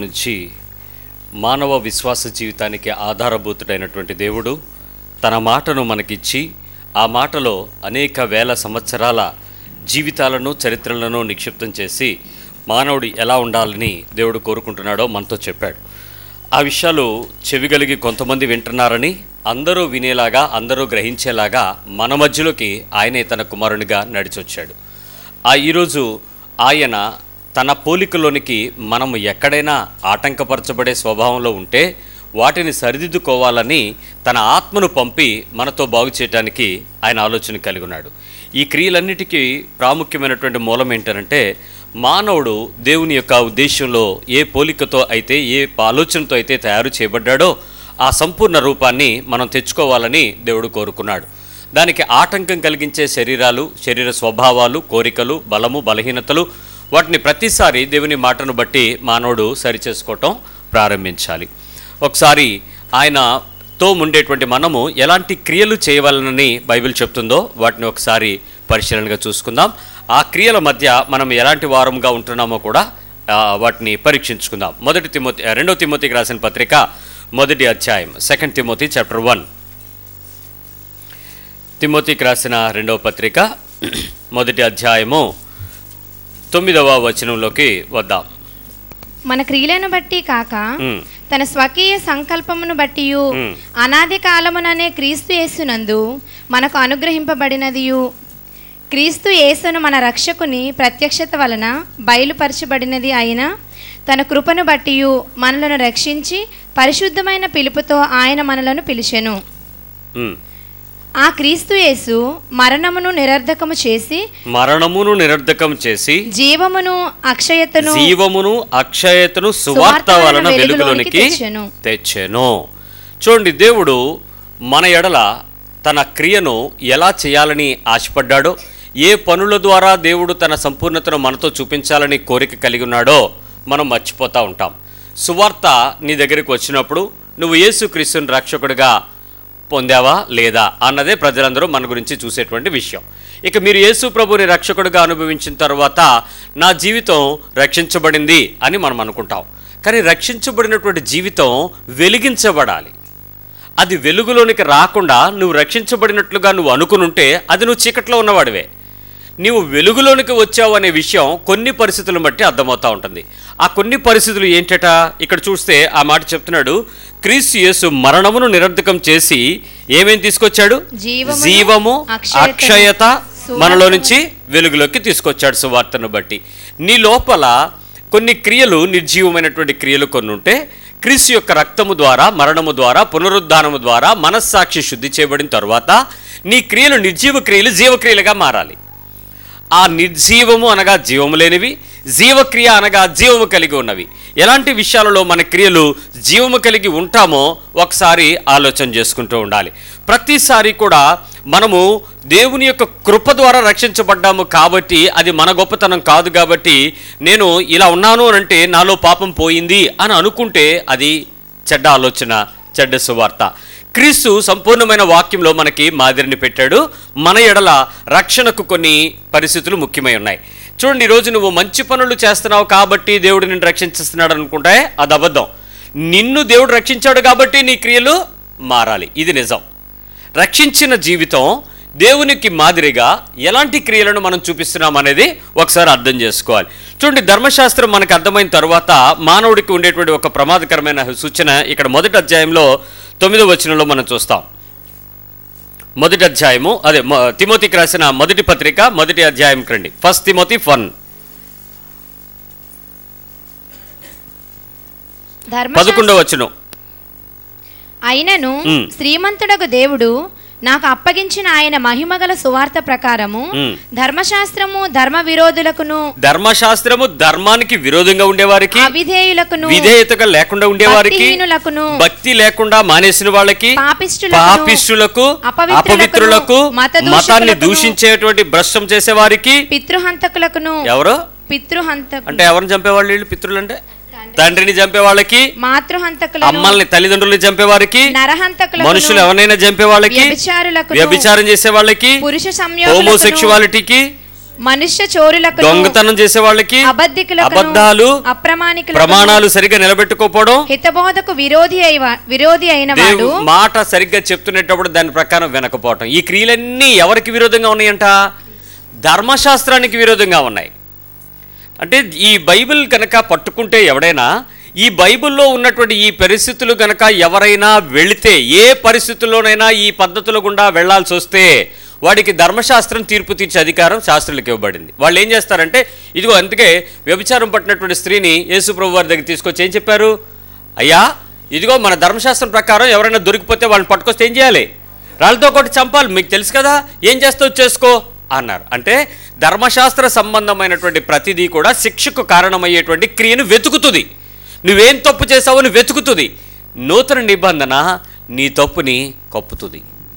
నుంచి మానవ విశ్వాస జీవితానికి ఆధారభూతుడైనటువంటి దేవుడు తన మాటను మనకిచ్చి ఆ మాటలో అనేక వేల సంవత్సరాల జీవితాలను చరిత్రలను నిక్షిప్తం చేసి మానవుడు ఎలా ఉండాలని దేవుడు కోరుకుంటున్నాడో మనతో చెప్పాడు ఆ విషయాలు చెవిగలిగి కొంతమంది వింటున్నారని అందరూ వినేలాగా అందరూ గ్రహించేలాగా మన మధ్యలోకి ఆయనే తన కుమారునిగా నడిచొచ్చాడు ఆ ఈరోజు ఆయన తన పోలికలోనికి మనము ఎక్కడైనా ఆటంకపరచబడే స్వభావంలో ఉంటే వాటిని సరిదిద్దుకోవాలని తన ఆత్మను పంపి మనతో బాగు చేయడానికి ఆయన ఆలోచన కలిగి ఉన్నాడు ఈ క్రియలన్నిటికీ ప్రాముఖ్యమైనటువంటి మూలం ఏంటంటే మానవుడు దేవుని యొక్క ఉద్దేశంలో ఏ పోలికతో అయితే ఏ ఆలోచనతో అయితే తయారు చేయబడ్డాడో ఆ సంపూర్ణ రూపాన్ని మనం తెచ్చుకోవాలని దేవుడు కోరుకున్నాడు దానికి ఆటంకం కలిగించే శరీరాలు శరీర స్వభావాలు కోరికలు బలము బలహీనతలు వాటిని ప్రతిసారి దేవుని మాటను బట్టి మానవుడు సరిచేసుకోవటం ప్రారంభించాలి ఒకసారి ఆయనతో ఉండేటువంటి మనము ఎలాంటి క్రియలు చేయవలనని బైబిల్ చెప్తుందో వాటిని ఒకసారి పరిశీలనగా చూసుకుందాం ఆ క్రియల మధ్య మనం ఎలాంటి వారంగా ఉంటున్నామో కూడా ఆ, వాటిని పరీక్షించుకుందాం మొదటి తిమోతి రెండో తిమోతికి రాసిన పత్రిక మొదటి అధ్యాయం సెకండ్ తిమోతి చాప్టర్ వన్ తిమోతికి రాసిన రెండవ పత్రిక మొదటి అధ్యాయము తొమ్మిదవ వచనంలోకి వద్దాం మన క్రియలను బట్టి కాక ఉమ్, తన స్వకీయ సంకల్పమును బట్టి మ్. అనాది కాలముననే క్రీస్తు యేసునందు మనకు అనుగ్రహింపబడినదియు క్రీస్తు యేసును మన రక్షకుని ప్రత్యక్షత వలన బయలుపరచబడినది అయిన తన కృపను బట్టి మనలను రక్షించి పరిశుద్ధమైన పిలుపుతో ఆయన మనలను పిలిచెను ఉమ్. ఆ క్రీస్తు యేసు మరణమును నిరర్ధకము చేసి మరణమును నిరర్ధకం చేసి జీవమును అక్షయతను జీవమును అక్షయతను సువార్త సువార్త వలన వలన వెలుగులోనికి వెలుగులోనికి తెచ్చెను. తెచ్చెను చూడండి దేవుడు మన ఎడల తన క్రియను ఎలా చేయాలని ఆశపడ్డాడో ఏ పనుల ద్వారా దేవుడు తన సంపూర్ణతను మనతో చూపించాలని కోరిక కలిగి ఉన్నాడో మనం మర్చిపోతూ ఉంటాం సువార్త నీ దగ్గరికి వచ్చినప్పుడు నువ్వు యేసుక్రీస్తుని రక్షకుడిగా పొందావా లేదా అన్నదే ప్రజలందరూ మన గురించి చూసేటువంటి విషయం ఇక మీరు యేసు ప్రభుని రక్షకుడిగా అనుభవించిన తర్వాత నా జీవితం రక్షించబడింది అని మనం అనుకుంటాం కానీ రక్షించబడినటువంటి జీవితం వెలిగించబడాలి అది వెలుగులోనికి రాకుండా నువ్వు రక్షించబడినట్లుగా నువ్వు అనుకునుంటే అది నువ్వు చీకట్లో ఉన్నవాడివే నీవు వెలుగులోనికి వచ్చావు అనే విషయం కొన్ని పరిస్థితులను బట్టి అర్థమవుతా ఉంటుంది ఆ కొన్ని పరిస్థితులు ఏంటట ఇక్కడ చూస్తే ఆ మాట చెప్తున్నాడు క్రీస్తు యేసు మరణమును నిరర్ధకం చేసి ఏమేం తీసుకొచ్చాడు జీవమును, జీవము అక్షయతను, అక్షయత మనలో నుంచి వెలుగులోకి తీసుకొచ్చాడు సువార్తను బట్టి నీ లోపల కొన్ని క్రియలు నిర్జీవమైనటువంటి క్రియలు కొన్ని ఉంటే క్రీస్తు యొక్క రక్తము ద్వారా మరణము ద్వారా పునరుద్ధానము ద్వారా మనస్సాక్షి శుద్ధి చేయబడిన తర్వాత నీ క్రియలు నిర్జీవ క్రియలు జీవక్రియలుగా మారాలి ఆ నిర్జీవము అనగా జీవము లేనివి జీవక్రియ అనగా జీవము కలిగి ఉన్నవి ఎలాంటి విషయాలలో మన క్రియలు జీవము కలిగి ఉంటామో ఒకసారి ఆలోచన చేసుకుంటూ ఉండాలి ప్రతిసారి కూడా మనము దేవుని యొక్క కృప ద్వారా రక్షించబడ్డాము కాబట్టి అది మన గొప్పతనం కాదు కాబట్టి నేను ఇలా ఉన్నాను అని అంటే నాలో పాపం పోయింది అని అనుకుంటే అది చెడ్డ ఆలోచన చెడ్డ సువార్త క్రీస్తు సంపూర్ణమైన వాక్యంలో మనకి మాదిరిని పెట్టాడు మన ఎడల రక్షణకు కొన్ని పరిస్థితులు ముఖ్యమై ఉన్నాయి చూడండి ఈరోజు నువ్వు మంచి పనులు చేస్తున్నావు కాబట్టి దేవుడు నిన్ను రక్షించేస్తున్నాడు అనుకుంటే అది అబద్ధం నిన్ను దేవుడు రక్షించాడు కాబట్టి నీ క్రియలు మారాలి ఇది నిజం రక్షించిన జీవితం దేవునికి మాదిరిగా ఎలాంటి క్రియలను మనం చూపిస్తున్నాం అనేది ఒకసారి అర్థం చేసుకోవాలి చూడండి ధర్మశాస్త్రం మనకు అర్థమైన తర్వాత మానవుడికి ఉండేటువంటి ఒక ప్రమాదకరమైన సూచన ఇక్కడ మొదటి అధ్యాయంలో తొమ్మిదో వచనంలో మనం చూస్తాం మొదటి అధ్యాయము అదే మొ- తిమోతికి రాసిన మొదటి పత్రిక మొదటి అధ్యాయం రండి ఫస్ట్ తిమోతి ఫన్ ధర్మశాస్త్ర పదకొండవ వచనం అయినను మ్. శ్రీమంతుడకు దేవుడు నాకు అప్పగించిన ఆయన మహిమగల సువార్త ప్రకారము మ్. ధర్మశాస్త్రము ధర్మ విరోధులకును ధర్మశాస్త్రము ధర్మానికి విరోధంగా ఉండేవారికి అవిధేయులకును విధేయతగా లేకుండా ఉండేవారికి భక్తిహీనులకును భక్తి లేకుండా మానేసిన వాళ్ళకి పాపిష్టులకును, పాపిష్టులకు అపవిత్రులకును, అపవిత్రులకు మతదూషకులకును, మతాన్ని దూషించేటువంటి భ్రష్టం చేసేవారికి పితృహంతకులకును ఎవరు పితృహంత అంటే ఎవరిని చంపేవాళ్ళు వీళ్ళు పితృలు అంటే తండ్రిని చంపే వాళ్ళకి మాతృహంతకులను అమ్మల్ని తల్లిదండ్రుల్ని చంపే వారికి నరహంతకులను మనుషులు ఎవరైనా చంపే వాళ్ళకి వ్యభిచారులకును, వ్యభిచారం చేసే వాళ్ళకి పురుష సంయోగులకును, హోమోసెక్షువాలిటీకి మనుష్య చోరులకు దొంగతనం చేసే వాళ్ళకి అబద్ధికులకు అబద్ధాలు అప్రమాణికులకు ప్రమాణాలు సరిగ్గా నిలబెట్టుకోకపోవడం హితబోధకు విరోధి అయి విరోధి అయిన వాడు దేవు మాట సరిగ్గా చెప్తున్నప్పుడు దాని ప్రకారం వినకపోవటం ఈ క్రియలన్నీ ఎవరికి విరోధంగా ఉన్నాయంట ధర్మశాస్త్రానికి విరోధంగా ఉన్నాయి అంటే ఈ బైబిల్ కనుక పట్టుకుంటే ఎవడైనా ఈ బైబిల్లో ఉన్నటువంటి ఈ పరిస్థితులు కనుక ఎవరైనా వెళితే ఏ పరిస్థితుల్లోనైనా ఈ పద్ధతుల గుండా వెళ్ళాల్సి వస్తే వాడికి ధర్మశాస్త్రం తీర్పు తీర్చే అధికారం శాస్త్రులకు ఇవ్వబడింది వాళ్ళు ఏం చేస్తారంటే ఇదిగో అందుకే వ్యభిచారం పట్టినటువంటి స్త్రీని యేసుప్రభు వారి దగ్గర తీసుకొచ్చి ఏం చెప్పారు అయ్యా ఇదిగో మన ధర్మశాస్త్రం ప్రకారం ఎవరైనా దొరికిపోతే వాళ్ళని పట్టుకొస్తే ఏం చేయాలి రాళ్ళతో కొట్టి చంపాలి మీకు తెలుసు కదా ఏం చేస్తావు చేసుకో అన్నారు అంటే ధర్మశాస్త్ర సంబంధమైనటువంటి ప్రతిదీ కూడా శిక్షకు కారణమయ్యేటువంటి క్రియను వెతుకుతుంది నువ్వేం తప్పు చేసావో నువ్వు వెతుకుతుంది నూతన నిబంధన నీ తప్పుని కప్పుతుంది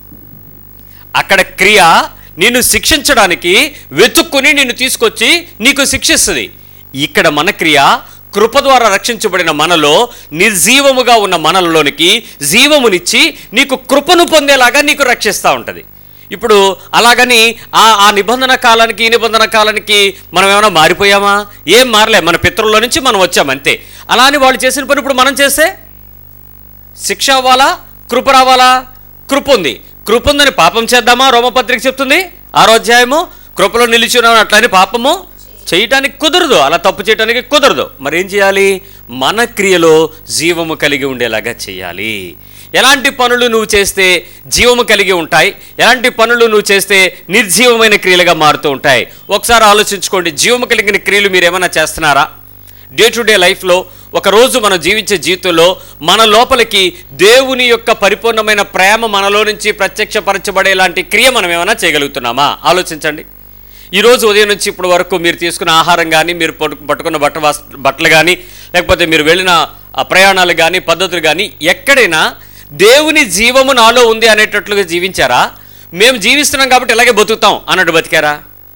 అక్కడ క్రియ నిన్ను శిక్షించడానికి వెతుక్కుని నిన్ను తీసుకొచ్చి నీకు శిక్షిస్తుంది ఇక్కడ మన క్రియ కృప ద్వారా రక్షించబడిన మనలో నిర్జీవముగా ఉన్న మనలలోనికి జీవమునిచ్చి నీకు కృపను పొందేలాగా నీకు రక్షిస్తూ ఉంటుంది ఇప్పుడు అలాగని ఆ ఆ నిబంధన కాలానికి ఈ నిబంధన కాలానికి మనం ఏమైనా మారిపోయామా ఏం మారలే మన పితరుల నుంచి మనం వచ్చాం అంతే అలా అని వాళ్ళు చేసిన పని ఇప్పుడు మనం చేస్తే శిక్ష అవ్వాలా కృప రావాలా కృప ఉంది కృప ఉందని పాపం చేద్దామా రోమపత్రిక చెప్తుంది ఆరో అధ్యాయము కృపలో నిలిచి ఉన్నాం అట్లని పాపము చేయటానికి కుదరదు అలా తప్పు చేయటానికి కుదరదు మరి ఏం చేయాలి మన క్రియలో జీవము కలిగి ఉండేలాగా చేయాలి ఎలాంటి పనులు నువ్వు చేస్తే జీవము కలిగి ఉంటాయి ఎలాంటి పనులు నువ్వు చేస్తే నిర్జీవమైన క్రియలుగా మారుతూ ఉంటాయి ఒకసారి ఆలోచించుకోండి జీవము కలిగిన క్రియలు మీరు ఏమైనా చేస్తున్నారా డే టు డే లైఫ్లో ఒక రోజు మనం జీవించే జీవితంలో మన లోపలికి దేవుని యొక్క పరిపూర్ణమైన ప్రేమ మనలో నుంచి ప్రత్యక్షపరచబడేలాంటి క్రియ మనం ఏమైనా చేయగలుగుతున్నామా ఆలోచించండి ఈరోజు ఉదయం నుంచి ఇప్పటి వరకు మీరు తీసుకున్న ఆహారం కానీ మీరు పట్టు- పట్టుకున్న బట్ట వస్- బట్టలు కానీ లేకపోతే మీరు వెళ్ళిన ఆ ప్రయాణాలు కానీ పద్ధతులు కానీ ఎక్కడైనా దేవుని జీవము నాలో ఉంది అనేటట్లుగా జీవించారా మేము జీవిస్తున్నాం కాబట్టి ఇలాగే బతుకుతాం అన్నట్టు బతికారా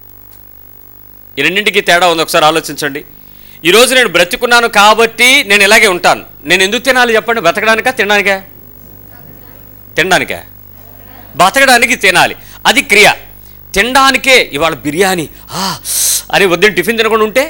ఈ రెండింటికి తేడా ఉంది ఒకసారి ఆలోచించండి ఈరోజు నేను బ్రతుకున్నాను కాబట్టి నేను ఇలాగే ఉంటాను నేను ఎందుకు తినాలి చెప్పండి బ్రతకడానికా తినడానికా తినడానికా బతకడానికి తినాలి అది క్రియ తినడానికే ఇవాళ బిర్యానీ ఆ, అని వద్దని టిఫిన్ తినకుండా ఉంటే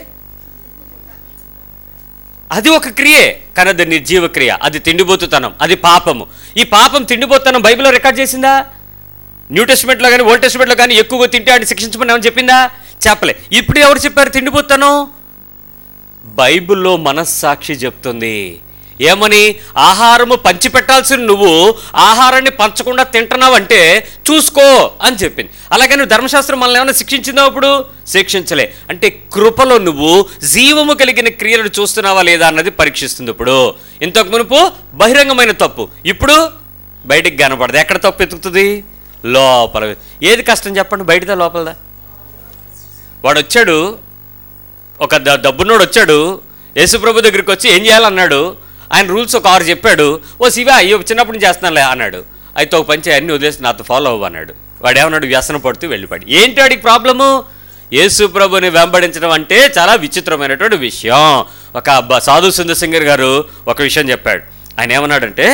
అది ఒక క్రియే కానీ అది నిర్జీవ క్రియ అది తిండిపోతుతనం అది పాపము ఈ పాపం తిండిపోతుతనం బైబిల్లో రికార్డ్ చేసిందా న్యూ టెస్ట్మెంట్లో కానీ ఓల్డ్ టెస్ట్మెంట్లో కానీ ఎక్కువగా తింటే అని శిక్షించమని ఏమని చెప్పిందా చెప్పలే ఇప్పుడు ఎవరు చెప్పారు తిండిపోతాను బైబిల్లో మనస్సాక్షి చెప్తుంది ఏమని ఆహారము పంచిపెట్టాల్సిన నువ్వు ఆహారాన్ని పంచకుండా తింటున్నావంటే చూసుకో అని చెప్పింది అలాగే నువ్వు ధర్మశాస్త్రం మనల్ని ఏమైనా శిక్షించిందా ఇప్పుడు శిక్షించలే అంటే కృపలో నువ్వు జీవము కలిగిన క్రియలను చూస్తున్నావా లేదా అన్నది పరీక్షిస్తుంది ఇప్పుడు ఇంతకు మునుపు బహిరంగమైన తప్పు ఇప్పుడు బయటికి కనపడదు ఎక్కడ తప్పు ఎత్తుకుతుంది లోపల ఏది కష్టం చెప్పండి బయటదా లోపలదా వాడు వచ్చాడు ఒక ద- డబ్బున్నోడు వచ్చాడు యేసుప్రభు దగ్గరికి వచ్చి ఏం చేయాలన్నాడు ఆయన రూల్స్ ఒక ఆరు చెప్పాడు ఓ శివ అయ్యో చిన్నప్పటి నుంచి చేస్తున్నానులే అన్నాడు అయితే ఒక పంచి అన్ని వదిలేసి నాతో ఫాలో అవ్వు అన్నాడు వాడు ఏమన్నాడు వ్యసన పడుతూ వెళ్ళిపోయాడు ఏంటి వాడికి ప్రాబ్లము యేసుప్రభుని వెంబడించడం అంటే చాలా విచిత్రమైనటువంటి విషయం ఒక బ- సాధు సుందర్ సింగర్ గారు ఒక విషయం చెప్పాడు ఆయన ఏమన్నాడంటే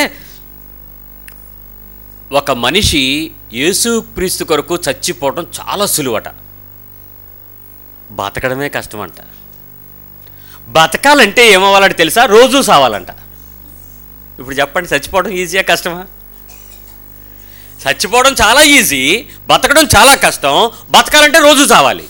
ఒక మనిషి యేసుక్రీస్తు కొరకు చచ్చిపోవడం చాలా సులువట బతకడమే కష్టమంట బతకాలంటే ఏమవ్వాలంటే తెలుసా రోజు సావాలంట ఇప్పుడు చెప్పండి చచ్చిపోవడం ఈజీయా కష్టమా చచ్చిపోవడం చాలా ఈజీ బతకడం చాలా కష్టం బతకాలంటే రోజు చావాలి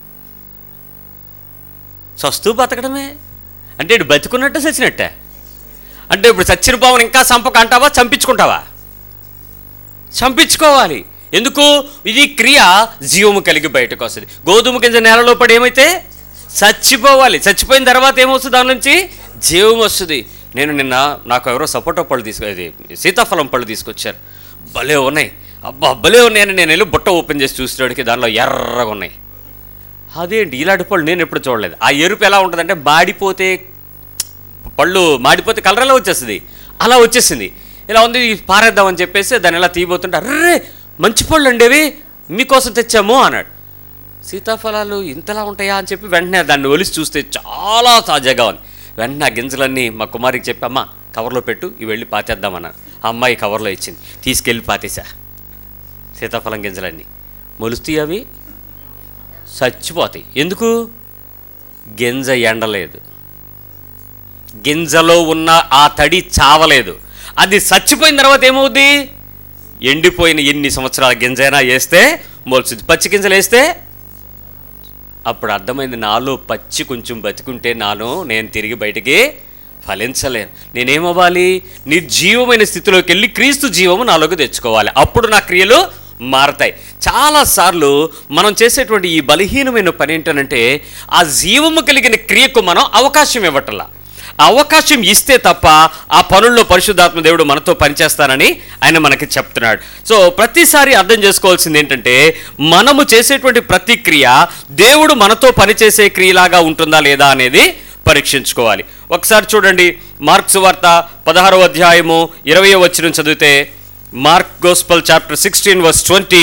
చస్తూ బతకడమే అంటే ఇటు బతుకున్నట్టే చచ్చినట్టే అంటే ఇప్పుడు చచ్చిన పావును ఇంకా చంపక అంటావా చంపించుకుంటావా చంపించుకోవాలి ఎందుకు ఇది క్రియ జీవము కలిగి బయటకు వస్తుంది గోధుమ గింజ నేలలో పడి ఏమైతే చచ్చిపోవాలి చచ్చిపోయిన తర్వాత ఏమొస్తుంది దాని నుంచి జీవం వస్తుంది నేను నిన్న నాకు ఎవరో సపోటా పళ్ళు తీసుకు ఇది సీతాఫలం పళ్ళు తీసుకొచ్చారు భలే ఉన్నాయి అబ్బా భలే ఉన్నాయని నేను వెళ్ళి బుట్ట ఓపెన్ చేసి చూసేవాడికి దానిలో ఎర్రగా ఉన్నాయి అదేంటి ఇలాంటి పళ్ళు నేను ఎప్పుడు చూడలేదు ఆ ఎరుపు ఎలా ఉంటుందంటే మాడిపోతే పళ్ళు మాడిపోతే కలర్ ఎలా వచ్చేస్తుంది అలా వచ్చేసింది ఇలా ఉంది ఇది పారేద్దామని చెప్పేసి దాన్ని ఎలా తీయబోతుంటే అర్రే మంచి పళ్ళు అండేవి మీకోసం తెచ్చాము అన్నాడు సీతాఫలాలు ఇంతలా ఉంటాయా అని చెప్పి వెంటనే దాన్ని ఒలిసి చూస్తే చాలా తాజాగా ఉంది వెంటనే ఆ గింజలన్నీ మా కుమారికి చెప్పి అమ్మ కవర్లో పెట్టు ఇవి వెళ్ళి పాతేద్దామన్నారు ఆ అమ్మాయి కవర్లో ఇచ్చింది తీసుకెళ్ళి పాతేసా సీతాఫలం గింజలన్నీ మొలుస్తాయి అవి చచ్చిపోతాయి ఎందుకు గింజ ఎండలేదు గింజలో ఉన్న ఆ తడి చావలేదు అది చచ్చిపోయిన తర్వాత ఏమవుద్ది ఎండిపోయిన ఎన్ని సంవత్సరాల గింజైనా వేస్తే మొలుచుద్ది పచ్చి గింజలు వేస్తే అప్పుడు అర్థమైంది నాలో పచ్చి కొంచెం బతికుంటే నాలో నేను తిరిగి బయటికి ఫలించలేను నేనేమవ్వాలి నిర్జీవమైన స్థితిలోకి వెళ్ళి క్రీస్తు జీవము నాలోకి తెచ్చుకోవాలి అప్పుడు నా క్రియలు మారతాయి చాలాసార్లు మనం చేసేటువంటి ఈ బలహీనమైన పని ఏంటనంటే ఆ జీవము కలిగిన క్రియకు మనం అవకాశం ఇవ్వటంలా ఆ అవకాశం ఇస్తే తప్ప ఆ పనుల్లో పరిశుద్ధాత్మ దేవుడు మనతో పనిచేస్తానని ఆయన మనకి చెప్తున్నాడు సో ప్రతిసారి అర్థం చేసుకోవాల్సింది ఏంటంటే మనము చేసేటువంటి ప్రతి క్రియ దేవుడు మనతో పనిచేసే క్రియలాగా ఉంటుందా లేదా అనేది పరీక్షించుకోవాలి ఒకసారి చూడండి మార్క్స్ వార్త పదహారవ అధ్యాయము ఇరవై వచ్చిన చదివితే Mark gospel chapter sixteen verse twenty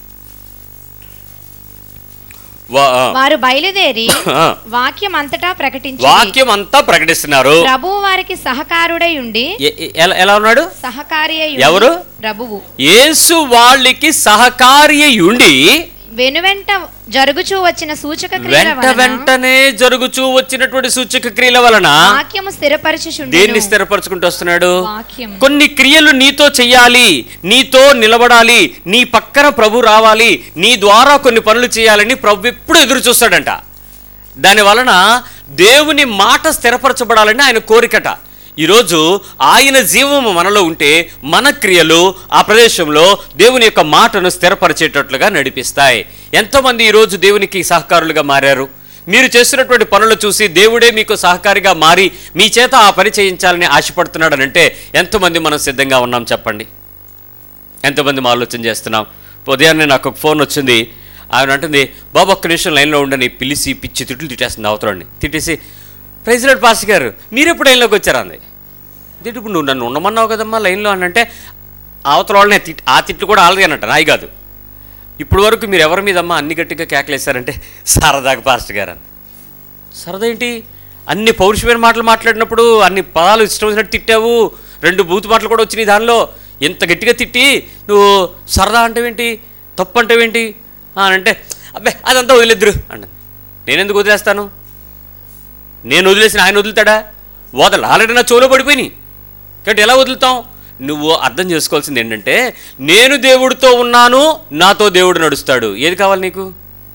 వారు బయలుదేరి వాక్యం అంతటా ప్రకటించి వాక్యం అంతా ప్రకటిస్తున్నారు ప్రభువు వారికి సహకారుడై ఉండి ఎ- ఎ- ఎలా ఎలా ఉన్నాడు సహకారి అయి ఎవరు? ప్రభువు యేసు వాళ్ళకి సహకారి అయి ఉండి వెనువెంట జరుగుచూ వచ్చిన సూచక క్రియల వెంట వలన వెంటనే జరుగుచూ వచ్చినటువంటి సూచక క్రియల వలన వాక్యము స్థిరపరచుచుండెను దేన్ని స్థిరపరచుకుంటూ వస్తున్నాడు వాక్యం కొన్ని క్రియలు నీతో చెయ్యాలి నీతో నిలబడాలి నీ పక్కన ప్రభు రావాలి నీ ద్వారా కొన్ని పనులు చేయాలని ప్రభు ఎప్పుడు ఎదురు చూస్తాడంట దాని వలన దేవుని మాట స్థిరపరచబడాలని ఆయన కోరికట ఈరోజు ఆయన జీవము మనలో ఉంటే మన క్రియలు ఆ ప్రదేశంలో దేవుని యొక్క మాటను స్థిరపరిచేటట్లుగా నడిపిస్తాయి ఎంతోమంది ఈరోజు దేవునికి సహకారులుగా మారారు మీరు చేస్తున్నటువంటి పనులు చూసి దేవుడే మీకు సహకారిగా మారి మీ చేత ఆ పని చేయించాలని ఆశపడుతున్నాడనంటే ఎంతమంది మనం సిద్ధంగా ఉన్నాం చెప్పండి ఎంతమంది మనం ఆలోచన చేస్తున్నాం ఉదయాన్నే నాకు ఒక ఫోన్ వచ్చింది ఆయన అంటుంది బాబు ఒక్క నిమిషం లైన్లో ఉండని పిలిచి పిచ్చి తిట్లు తిట్టేస్తుంది అవతలండి తిట్టేసి ప్రెసిడెంట్ పాస్ గారు మీరు ఎప్పుడు లైన్లోకి వచ్చారా అంది తిట్టు ఇప్పుడు నువ్వు నన్ను ఉండమన్నావు కదమ్మా లైన్లో అని అంటే అవతల వాళ్ళనే తిట్ ఆ తిట్లు కూడా ఆల్రెడీ అన్నట్టు నాయి కాదు ఇప్పుడు వరకు మీరు ఎవరి మీదమ్మా అన్ని గట్టిగా కేకలేశారంటే సరదాగా పాస్టర్ గారు అని సరదా ఏంటి అన్ని పౌరుషమైన మాటలు మాట్లాడినప్పుడు అన్ని పదాలు ఇష్టం వచ్చినట్టు తిట్టావు రెండు బూతు మాటలు కూడా వచ్చినాయి దానిలో ఎంత గట్టిగా తిట్టి నువ్వు సరదా అంటావేంటి తప్పు అంటావేంటి ఆ, అని అంటే అబ్బే అదంతా వదిలేద్దురు అంట నేనెందుకు వదిలేస్తాను నేను వదిలేసిన ఆయన వదులుతాడా వదల ఆల్రెడీ నా చెవులో పడిపోయినాయి కాబట్టి ఎలా వదులుతాం నువ్వు అర్థం చేసుకోవాల్సింది ఏంటంటే నేను దేవుడితో ఉన్నాను నాతో దేవుడు నడుస్తాడు ఏది కావాలి నీకు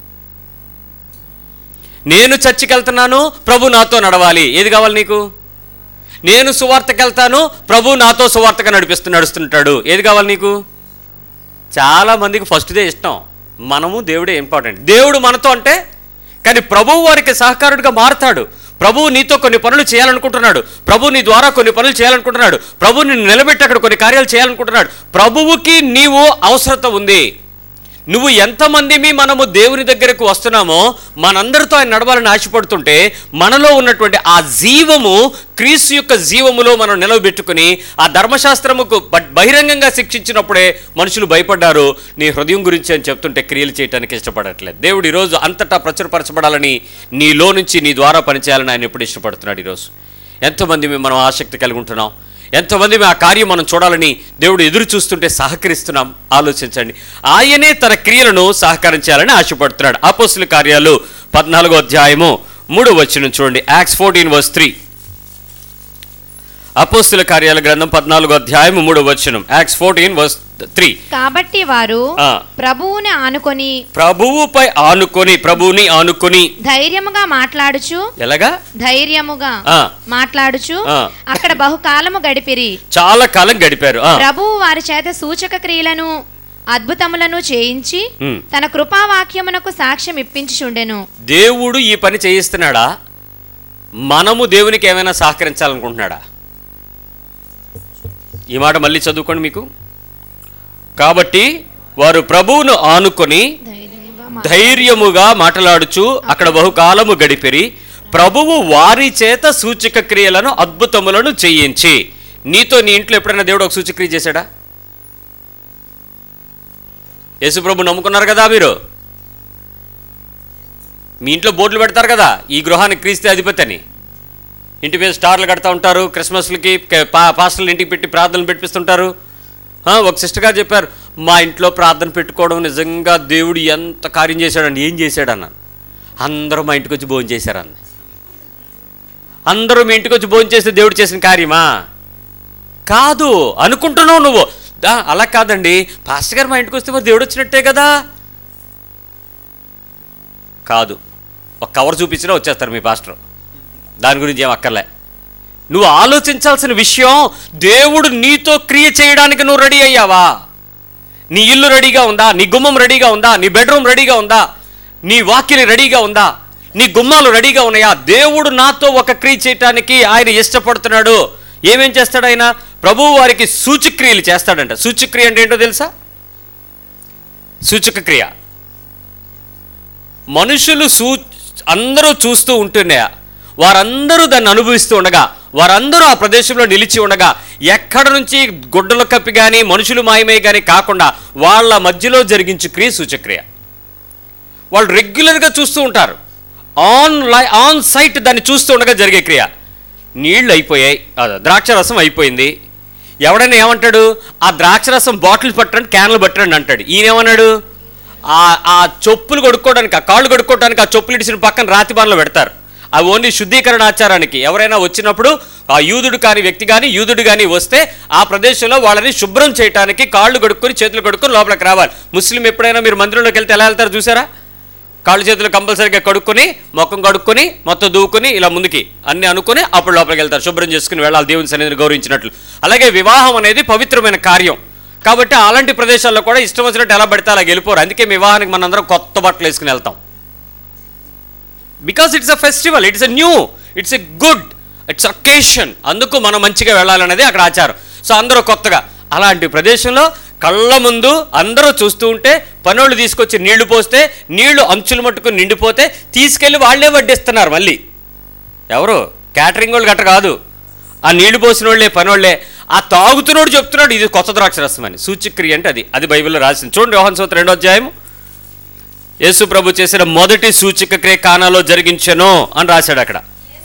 నేను చర్చికి వెళ్తున్నాను ప్రభు నాతో నడవాలి ఏది కావాలి నీకు నేను సువార్తకి వెళ్తాను ప్రభు నాతో సువార్తగా నడిపిస్తూ నడుస్తుంటాడు ఏది కావాలి నీకు చాలా మందికి ఫస్ట్దే ఇష్టం మనము దేవుడే ఇంపార్టెంట్ దేవుడు మనతో అంటే కానీ ప్రభువు వారికి సహకారుడిగా మారుతాడు ప్రభువు నీతో కొన్ని పనులు చేయాలనుకుంటున్నాడు ప్రభు నీ ద్వారా కొన్ని పనులు చేయాలనుకుంటున్నాడు ప్రభు నిన్ను నిలబెట్టి అక్కడ కొన్ని కార్యాలు చేయాలనుకుంటున్నాడు ప్రభువుకి నీవు అవసరత ఉంది నువ్వు ఎంతమందిమి మనము దేవుని దగ్గరకు వస్తున్నామో మనందరితో ఆయన నడవాలని ఆశపడుతుంటే మనలో ఉన్నటువంటి ఆ జీవము క్రీస్తు యొక్క జీవములో మనం నిలవబెట్టుకుని ఆ ధర్మశాస్త్రముకు బ- బహిరంగంగా శిక్షించినప్పుడే మనుషులు భయపడ్డారు నీ హృదయం గురించి అని చెప్తుంటే క్రియలు చేయడానికి ఇష్టపడట్లేదు దేవుడు ఈరోజు అంతటా ప్రచురపరచబడాలని నీలో నుంచి నీ ద్వారా పనిచేయాలని ఆయన ఎప్పుడు ఇష్టపడుతున్నాడు ఈరోజు ఎంతమంది మేము మనం ఆసక్తి కలిగి ఉంటున్నాం ఎంతమంది ఆ కార్యం మనం చూడాలని దేవుడు ఎదురు చూస్తుంటే సహకరిస్తున్నాం ఆలోచించండి ఆయనే తన క్రియలను సహకరించాలని ఆశపడుతున్నాడు అపోస్తుల కార్యాలు పద్నాలుగో అధ్యాయము మూడో వచ్చిన చూడండి యాక్స్ ఫోర్టీన్ వర్స్ త్రీ అపోస్తుల కార్యాల గ్రంథం పద్నాలుగో అధ్యాయము మూడో వచనం యాక్స్ ఫోర్టీన్ వర్స్ త్రీ కాబట్టి వారు ఆ. ప్రభువుని ఆనుకొని ప్రభువుపై ఆనుకొని ప్రభువుని ఆనుకొని ధైర్యముగా మాట్లాడుచు ఎలాగా ధైర్యముగా ఆ. మాట్లాడుచు ఆ. అక్కడ బహుకాలము గడిపిరి చాలా కాలం గడిపారు ఆ, ప్రభువు వారి చేత సూచక క్రియలను అద్భుతములను చేయించి ఉమ్. తన కృపావాక్యమునకు సాక్ష్యం ఇప్పించుచుండెను దేవుడు ఈ పని చేయిస్తున్నాడా మనము దేవునికి ఏమైనా సహకరించాలనుకుంటున్నాడా ఈ మాట మళ్ళీ చదువుకోండి మీకు కాబట్టి వారు ప్రభువును ఆనుకొని ధైర్యముగా ధైర్యముగా మాట్లాడుచు అక్కడ బహుకాలము గడిపిరి ప్రభువు వారి చేత సూచక క్రియలను అద్భుతములను చేయించి నీతో నీ ఇంట్లో ఎప్పుడైనా దేవుడు ఒక సూచక్రియ చేశాడా యేసుప్రభు నమ్ముకున్నారు కదా మీరు మీ ఇంట్లో బోర్డులు పెడతారు కదా ఈ గృహానికి క్రీస్తే అధిపతి అని ఇంటి మీద స్టార్లు కడతా ఉంటారు క్రిస్మస్లకి క- పా పాస్టర్లు ఇంటికి పెట్టి ప్రార్థనలు పెట్టిస్తుంటారు ఆ, ఒక సిస్టర్ గారు చెప్పారు మా ఇంట్లో ప్రార్థన పెట్టుకోవడం నిజంగా దేవుడు ఎంత కార్యం చేశాడని ఏం చేశాడన్నాను అందరూ మా ఇంటికి వచ్చి భోజనం చేశారన్న అందరూ మీ ఇంటికి వచ్చి భోజనం చేస్తే దేవుడు చేసిన కార్యమా కాదు అనుకుంటున్నావు నువ్వు దా, అలా కాదండి పాస్టర్ గారు మా ఇంటికి వస్తే మరి దేవుడు వచ్చినట్టే కదా కాదు ఒక కవర్ చూపించినా వచ్చేస్తారు మీ పాస్టర్ దాని గురించి ఏం అక్కర్లే నువ్వు ఆలోచించాల్సిన విషయం దేవుడు నీతో క్రియ చేయడానికి నువ్వు రెడీ అయ్యావా నీ ఇల్లు రెడీగా ఉందా నీ గుమ్మం రెడీగా ఉందా నీ బెడ్రూమ్ రెడీగా ఉందా నీ వాకిలి రెడీగా ఉందా నీ గుమ్మాలు రెడీగా ఉన్నాయా దేవుడు నాతో ఒక క్రియ చేయటానికి ఆయన ఇష్టపడుతున్నాడు ఏమేం చేస్తాడు ఆయన ప్రభువు వారికి సూచక్రియలు చేస్తాడంట సూచక్రియ అంటే ఏంటో తెలుసా సూచక క్రియ మనుషులు సూ అందరూ చూస్తూ ఉంటున్నాయా వారందరూ దాన్ని అనుభవిస్తూ ఉండగా వారందరూ ఆ ప్రదేశంలో నిలిచి ఉండగా ఎక్కడ నుంచి గుడ్డల కప్పి కానీ మనుషులు మాయమై కానీ కాకుండా వాళ్ళ మధ్యలో జరిగించు క్రియ సూచక్రియ వాళ్ళు రెగ్యులర్గా చూస్తూ ఉంటారు ఆన్ లై ఆన్ సైట్ దాన్ని చూస్తూ ఉండగా జరిగే క్రియ నీళ్ళు అయిపోయాయి ఆ, ద్రాక్ష రసం అయిపోయింది ఎవడైనా ఏమంటాడు ఆ ద్రాక్ష రసం బాటిల్ పట్టండి క్యాన్లు పట్టండి అంటాడు ఈయన ఏమన్నాడు ఆ ఆ చెప్పులు కొడుక్కోవడానికి ఆ కాళ్ళు కొడుక్కోవడానికి ఆ చెప్పులు ఇడిచిన పక్కన రాతి బాణలో పెడతారు అవి ఓన్లీ శుద్ధీకరణ ఆచారానికి ఎవరైనా వచ్చినప్పుడు ఆ యూదుడు కాని వ్యక్తి కానీ యూదుడు కానీ వస్తే ఆ ప్రదేశంలో వాళ్ళని శుభ్రం చేయడానికి కాళ్ళు కడుక్కొని చేతులు కడుక్కొని లోపలికి రావాలి ముస్లిం ఎప్పుడైనా మీరు మందిరంలోకి వెళ్తే ఎలా వెళ్తారు చూసారా కాళ్ళు చేతులు కంపల్సరీగా కడుక్కొని ముఖం కడుక్కొని మొత్తం దూకుని ఇలా ముందుకి అన్ని అనుకుని అప్పుడు లోపలికి వెళ్తారు శుభ్రం చేసుకుని వెళ్ళాలి దేవుని సన్నిధిని గౌరవించినట్లు అలాగే వివాహం అనేది పవిత్రమైన కార్యం కాబట్టి అలాంటి ప్రదేశాల్లో కూడా ఇష్టం వచ్చినట్టు ఎలా పడితే అలా వెళ్ళిపోరు అందుకే మీ వివాహానికి మనందరం కొత్త బట్టలు వేసుకుని వెళ్తాం because it's a festival it's a new it's a good it's occasion అందుకు మనం మంచిగా వెళ్ళాలనేది అక్కడ ఆచారం సో అందరూ కొత్తగా అలాంటి ప్రదేశంలో కళ్ళ ముందు అందరూ చూస్తూ ఉంటే పనోళ్ళు తీసుకొచ్చి నీళ్లు పోస్తే నీళ్లు అంచులు మట్టుకు నిండిపోతే తీసుకెళ్ళి వాళ్ళే వడ్డిస్తున్నారు మళ్ళీ ఎవరు క్యాటరింగ్ వాళ్ళు గట్ర కాదు ఆ నీళ్లు పోసిన వాళ్ళే పనోళ్ళే ఆ తాగుతున్నోడు చెప్తున్నాడు ఇది కొత్త ద్రాక్ష రసం అని సూచక్రియ అంటే అది అది బైబిల్లో రాసింది చూడండి యోహన్ సోత రెండో అధ్యాయము యేసు ప్రభు చేసిన మొదటి సూచక క్రియ కానాలో జరిగించెను అని రాశాడు అక్కడ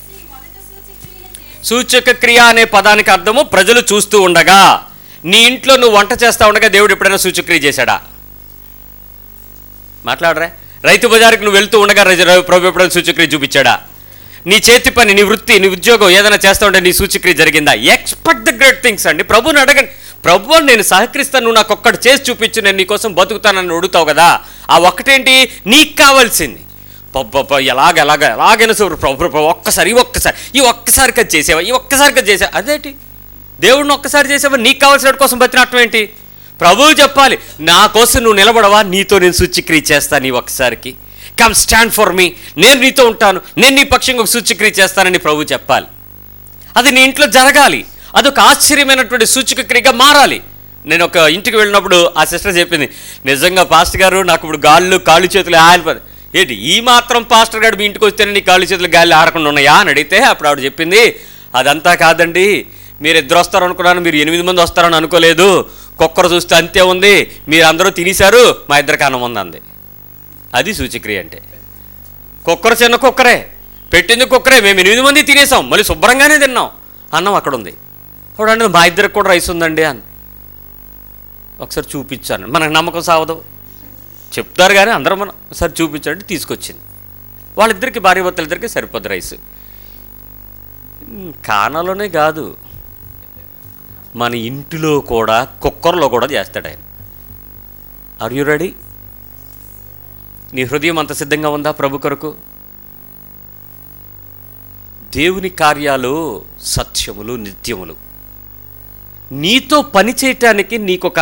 సూచక క్రియ అనే పదానికి అర్థము ప్రజలు చూస్తూ ఉండగా నీ ఇంట్లో నువ్వు వంట చేస్తా ఉండగా దేవుడు ఎప్పుడైనా సూచక్రియ చేశాడా మాట్లాడరా రైతు బజార్కి నువ్వు వెళ్తూ ఉండగా రజ- ర- ప్రభు ఎప్పుడైనా సూచక్రియ చూపించాడా నీ చేతి పని నీ వృత్తి నీ ఉద్యోగం ఏదైనా చేస్తా ఉంటే నీ సూచక్రియ జరిగిందా ఎక్స్పెక్ట్ ద గ్రేట్ థింగ్స్ అండి ప్రభుని అడగండి ప్రభు నేను సహకరిస్తాను నువ్వు నాకు ఒక్కటి చేసి చూపించు నేను నీకోసం బతుకుతానని అడుగుతావు కదా ఆ ఒక్కటేంటి నీకు కావాల్సింది పబ్బ ఎలాగ ఎలాగ ఎలాగైనా సరే ప్రభు ప్రభు ఒక్కసారి ఈ ఒక్కసారి ఈ ఒక్కసారి కదా చేసావా ఈ ఒక్కసారి కదా చేసావా అదేంటి దేవుడిని ఒక్కసారి చేసావా నీకు కావాల్సిన వాడి కోసం బతినట్టం ఏంటి ప్రభువు చెప్పాలి నా కోసం నువ్వు నిలబడవా నీతో నేను సూచిక్రియ చేస్తాను ఈ ఒక్కసారికి కమ్ స్టాండ్ ఫర్ మీ నేను నీతో ఉంటాను నేను నీ పక్షంగా ఒక సూచిక్రియ చేస్తానని ప్రభు చెప్పాలి అది నీ ఇంట్లో జరగాలి అదొక ఆశ్చర్యమైనటువంటి సూచక క్రియగా మారాలి నేను ఒక ఇంటికి వెళ్ళినప్పుడు ఆ సిస్టర్ చెప్పింది నిజంగా పాస్టర్ గారు నాకు ఇప్పుడు గాళ్ళు కాళ్ళు చేతులు ఆడిపోయి ఏంటి ఈ మాత్రం పాస్టర్ గారు మీ ఇంటికి వస్తేనే నీ కాళ్ళు చేతులు గాలి ఆడకుండా ఉన్నాయా అని అడిగితే అప్పుడు ఆవిడ చెప్పింది అదంతా కాదండి మీరు ఇద్దరు వస్తారు అనుకున్నాను మీరు ఎనిమిది మంది వస్తారని అనుకోలేదు కుక్కర్ చూస్తే అంతే ఉంది మీరు అందరూ తినేశారు మా ఇద్దరికి అన్నం ఉంది అంది అది సూచక్రియ అంటే కుక్కర చిన్న కుక్కరే పెట్టింది కుక్కరే మేము ఎనిమిది మంది తినేసాం మళ్ళీ శుభ్రంగానే తిన్నాం అన్నం అక్కడ ఉంది అప్పుడు అంటే మా ఇద్దరికి కూడా రైస్ ఉందండి అని ఒకసారి చూపించాను మనకు నమ్మకం సావదు చెప్తారు కానీ అందరం మనం ఒకసారి చూపించండి తీసుకొచ్చింది వాళ్ళిద్దరికి భార్య భర్తలిద్దరికి సరిపోద్ది రైస్ ఉమ్, కానాలోనే కాదు మన ఇంటిలో కూడా కుక్కర్లో కూడా చేస్తాడు ఆయన ఆర్ యు రెడీ నీ హృదయం అంత సిద్ధంగా ఉందా ప్రభు కొరకు దేవుని కార్యాలు సత్యములు నిత్యములు నీతో పని చేయటానికి నీకొక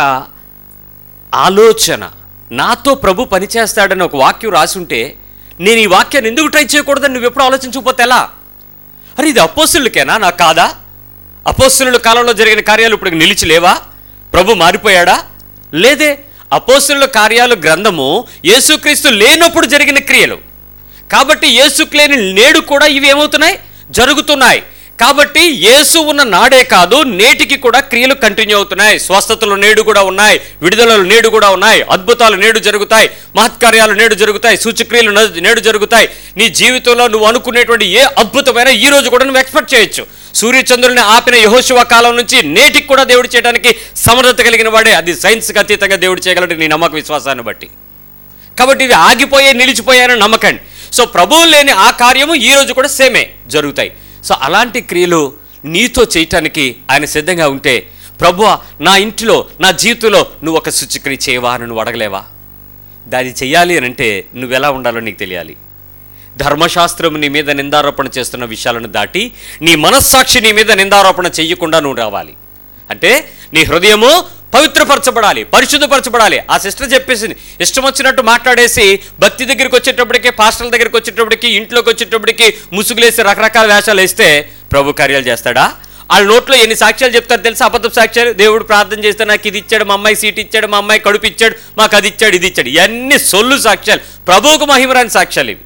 ఆలోచన నాతో ప్రభు పని చేస్తాడని ఒక వాక్యం రాసుంటే నేను ఈ వాక్యాన్ని ఎందుకు ట్రై చేయకూడదని నువ్వు ఎప్పుడు ఆలోచించకపోతే ఎలా అరే ఇది అపోస్తులకేనా నాకు కాదా అపోస్తుల కాలంలో జరిగిన కార్యాలు ఇప్పుడు నిలిచి లేవా ప్రభు మారిపోయాడా లేదే అపోస్తుల కార్యాలు గ్రంథము యేసుక్రీస్తు లేనప్పుడు జరిగిన క్రియలు కాబట్టి యేసుకు లేని నేడు కూడా ఇవి ఏమవుతున్నాయి జరుగుతున్నాయి కాబట్టి యేసు ఉన్న నాడే కాదు నేటికి కూడా క్రియలు కంటిన్యూ అవుతున్నాయి స్వస్థతలు నేడు కూడా ఉన్నాయి విడుదలలు నేడు కూడా ఉన్నాయి అద్భుతాలు నేడు జరుగుతాయి మహత్కార్యాలు నేడు జరుగుతాయి సూచక్రియలు న- నేడు జరుగుతాయి నీ జీవితంలో నువ్వు అనుకునేటువంటి ఏ అద్భుతమైన ఈ రోజు కూడా నువ్వు ఎక్స్పెక్ట్ చేయొచ్చు సూర్యచంద్రుల్ని ఆపిన యహోశివ కాలం నుంచి నేటికి కూడా దేవుడు చేయడానికి సమర్థత కలిగిన వాడే అది సైన్స్కి అతీతంగా దేవుడు చేయగలడు నీ నమ్మక విశ్వాసాన్ని బట్టి కాబట్టి ఇవి ఆగిపోయే నిలిచిపోయాయని నమ్మకండి సో ప్రభువు లేని ఆ కార్యము ఈ రోజు కూడా సేమే జరుగుతాయి సో అలాంటి క్రియలు నీతో చేయటానికి ఆయన సిద్ధంగా ఉంటే ప్రభు నా ఇంటిలో నా జీవితంలో నువ్వు ఒక శుచిక్రియ చేయవా అని నువ్వు అడగలేవా దాన్ని చెయ్యాలి అని అంటే నువ్వెలా ఉండాలో నీకు తెలియాలి ధర్మశాస్త్రం నీ మీద నిందారోపణ చేస్తున్న విషయాలను దాటి నీ మనస్సాక్షి నీ మీద నిందారోపణ చెయ్యకుండా నువ్వు రావాలి అంటే నీ హృదయము పవిత్రపరచబడాలి పరిశుద్ధపరచబడాలి ఆ సిస్టర్ చెప్పేసింది ఇష్టం వచ్చినట్టు మాట్లాడేసి భక్తి దగ్గరికి వచ్చేటప్పటికి పాస్టర్ల దగ్గరికి వచ్చేటప్పటికి ఇంట్లోకి వచ్చేటప్పటికి ముసుగులేసి రకరకాల వేషాలు వేస్తే ప్రభు కార్యాలు చేస్తాడా వాళ్ళ నోట్లో ఎన్ని సాక్ష్యాలు చెప్తారు తెలుసా అబద్ధ సాక్ష్యాలు దేవుడు ప్రార్థన చేస్తే నాకు ఇది ఇచ్చాడు మా అమ్మాయి సీట్ ఇచ్చాడు మా అమ్మాయి కడుపు ఇచ్చాడు మాకు అది ఇచ్చాడు ఇది ఇచ్చాడు ఇవన్నీ సొల్లు సాక్ష్యాలు ప్రభువుకు మహిమరాని సాక్ష్యాలు ఇవి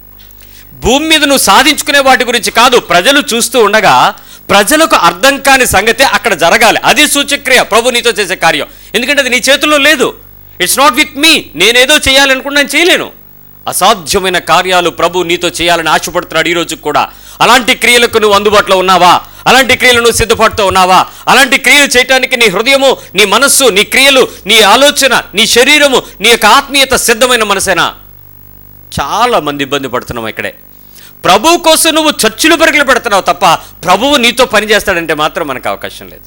భూమి మీద నువ్వు సాధించుకునే వాటి గురించి కాదు ప్రజలు చూస్తూ ఉండగా ప్రజలకు అర్థం కాని సంగతి అక్కడ జరగాలి అది సూచక్రియ ప్రభు నీతో చేసే కార్యం ఎందుకంటే అది నీ చేతుల్లో లేదు ఇట్స్ నాట్ విత్ మీ నేనేదో చేయాలనుకున్నా నేను చేయలేను అసాధ్యమైన కార్యాలు ప్రభు నీతో చేయాలని ఆశపడుతున్నాడు ఈ రోజు కూడా అలాంటి క్రియలకు నువ్వు అందుబాటులో ఉన్నావా అలాంటి క్రియలు నువ్వు సిద్ధపడుతూ ఉన్నావా అలాంటి క్రియలు చేయటానికి నీ హృదయము నీ మనస్సు నీ క్రియలు నీ ఆలోచన నీ శరీరము నీ యొక్క ఆత్మీయత సిద్ధమైన మనసేనా చాలా మంది ఇబ్బంది పడుతున్నాం ఇక్కడే ప్రభువు కోసం నువ్వు చర్చిలు పరుగులు పెడుతున్నావు తప్ప ప్రభువు నీతో పని చేస్తాడంటే మాత్రం మనకు అవకాశం లేదు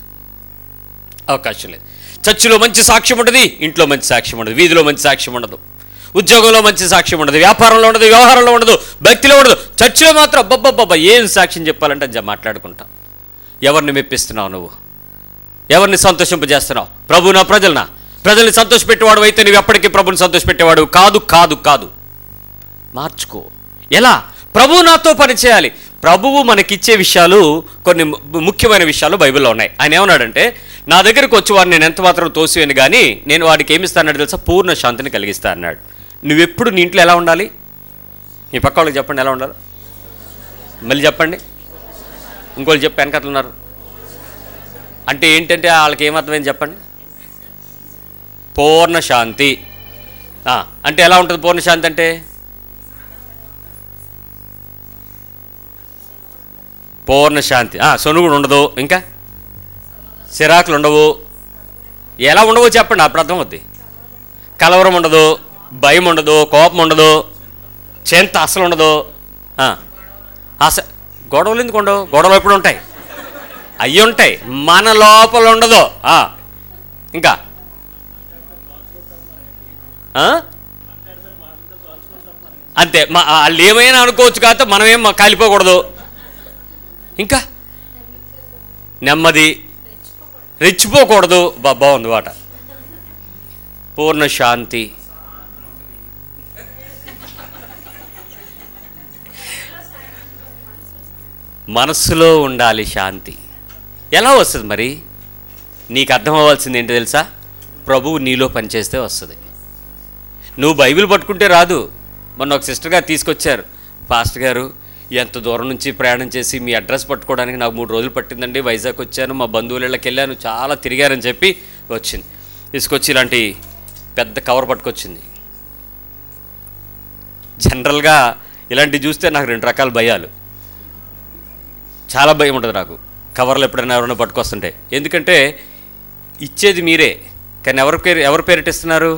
అవకాశం లేదు చర్చిలో మంచి సాక్ష్యం ఉంటుంది ఇంట్లో మంచి సాక్ష్యం ఉండదు వీధిలో మంచి సాక్ష్యం ఉండదు ఉద్యోగంలో మంచి సాక్ష్యం ఉండదు వ్యాపారంలో ఉండదు వ్యవహారంలో ఉండదు భక్తిలో ఉండదు చర్చిలో మాత్రం అబ్బబ్బబ్బబ్బ ఏం సాక్ష్యం చెప్పాలంటే జ మాట్లాడుకుంటాం ఎవరిని మెప్పిస్తున్నావు నువ్వు ఎవరిని సంతోషింపజేస్తున్నావు ప్రభు నా ప్రజలనా ప్రజల్ని సంతోషపెట్టేవాడు అయితే నువ్వు ఎప్పటికీ ప్రభుని సంతోషపెట్టేవాడు కాదు కాదు కాదు మార్చుకో ఎలా ప్రభువు నాతో పని చేయాలి ప్రభువు మనకిచ్చే విషయాలు కొన్ని ము- ముఖ్యమైన విషయాలు బైబిల్లో ఉన్నాయి ఆయన ఏమన్నాడంటే నా దగ్గరకు వచ్చి వాడిని నేను ఎంత మాత్రం తోసివేను కానీ నేను వాడికి ఏమి ఇస్తానన్నాడు తెలుసా పూర్ణ శాంతిని కలిగిస్తా అన్నాడు నువ్వెప్పుడు నీ ఇంట్లో ఎలా ఉండాలి మీ పక్క వాళ్ళకి చెప్పండి ఎలా ఉండాలి మళ్ళీ చెప్పండి ఇంకోళ్ళు చెప్పి వెనకట్లు ఉన్నారు అంటే ఏంటంటే వాళ్ళకి ఏమర్థమైంది చెప్పండి పూర్ణ శాంతి ఆ, అంటే ఎలా ఉంటుంది పూర్ణ శాంతి అంటే పూర్ణ శాంతి ఆ, సొనుగుడు ఉండదు ఇంకా సిరాకులు ఉండవు ఎలా ఉండవో చెప్పండి అప్పుడు అర్థం అవుద్ది కలవరం ఉండదు భయం ఉండదు కోపం ఉండదు చింత అసలు ఉండదు ఆ, అస గొడవలు ఎందుకు ఉండవు గొడవలు ఎప్పుడు ఉంటాయి అయ్యి ఉంటాయి మన లోపల ఉండదు ఆ, ఇంకా ఆ? అంతే మా వాళ్ళు ఏమైనా అనుకోవచ్చు కాకపోతే మనమేం కాలిపోకూడదు ఇంకా నెమ్మది రెచ్చిపోకూడదు బా బాగుంది వాట పూర్ణ శాంతి మనస్సులో ఉండాలి శాంతి ఎలా వస్తుంది మరి నీకు అర్థం అవ్వాల్సింది ఏంటి తెలుసా ప్రభువు నీలో పనిచేస్తే వస్తుంది నువ్వు బైబిల్ పట్టుకుంటే రాదు మొన్న ఒక సిస్టర్ గారు తీసుకొచ్చారు పాస్టర్ గారు ఎంత దూరం నుంచి ప్రయాణం చేసి మీ అడ్రస్ పట్టుకోవడానికి నాకు మూడు రోజులు పట్టిందండి వైజాగ్ వచ్చాను మా బంధువుల ఇళ్ళకి వెళ్ళాను చాలా తిరిగారని చెప్పి వచ్చింది తీసుకొచ్చి ఇలాంటి పెద్ద కవర్ పట్టుకొచ్చింది జనరల్గా ఇలాంటివి చూస్తే నాకు రెండు రకాల భయాలు చాలా భయం ఉంటుంది నాకు కవర్లు ఎప్పుడైనా ఎవరైనా పట్టుకొస్తుంటే ఎందుకంటే ఇచ్చేది మీరే కానీ ఎవరి పేరు ఎవరి పేరిట ఇస్తున్నారు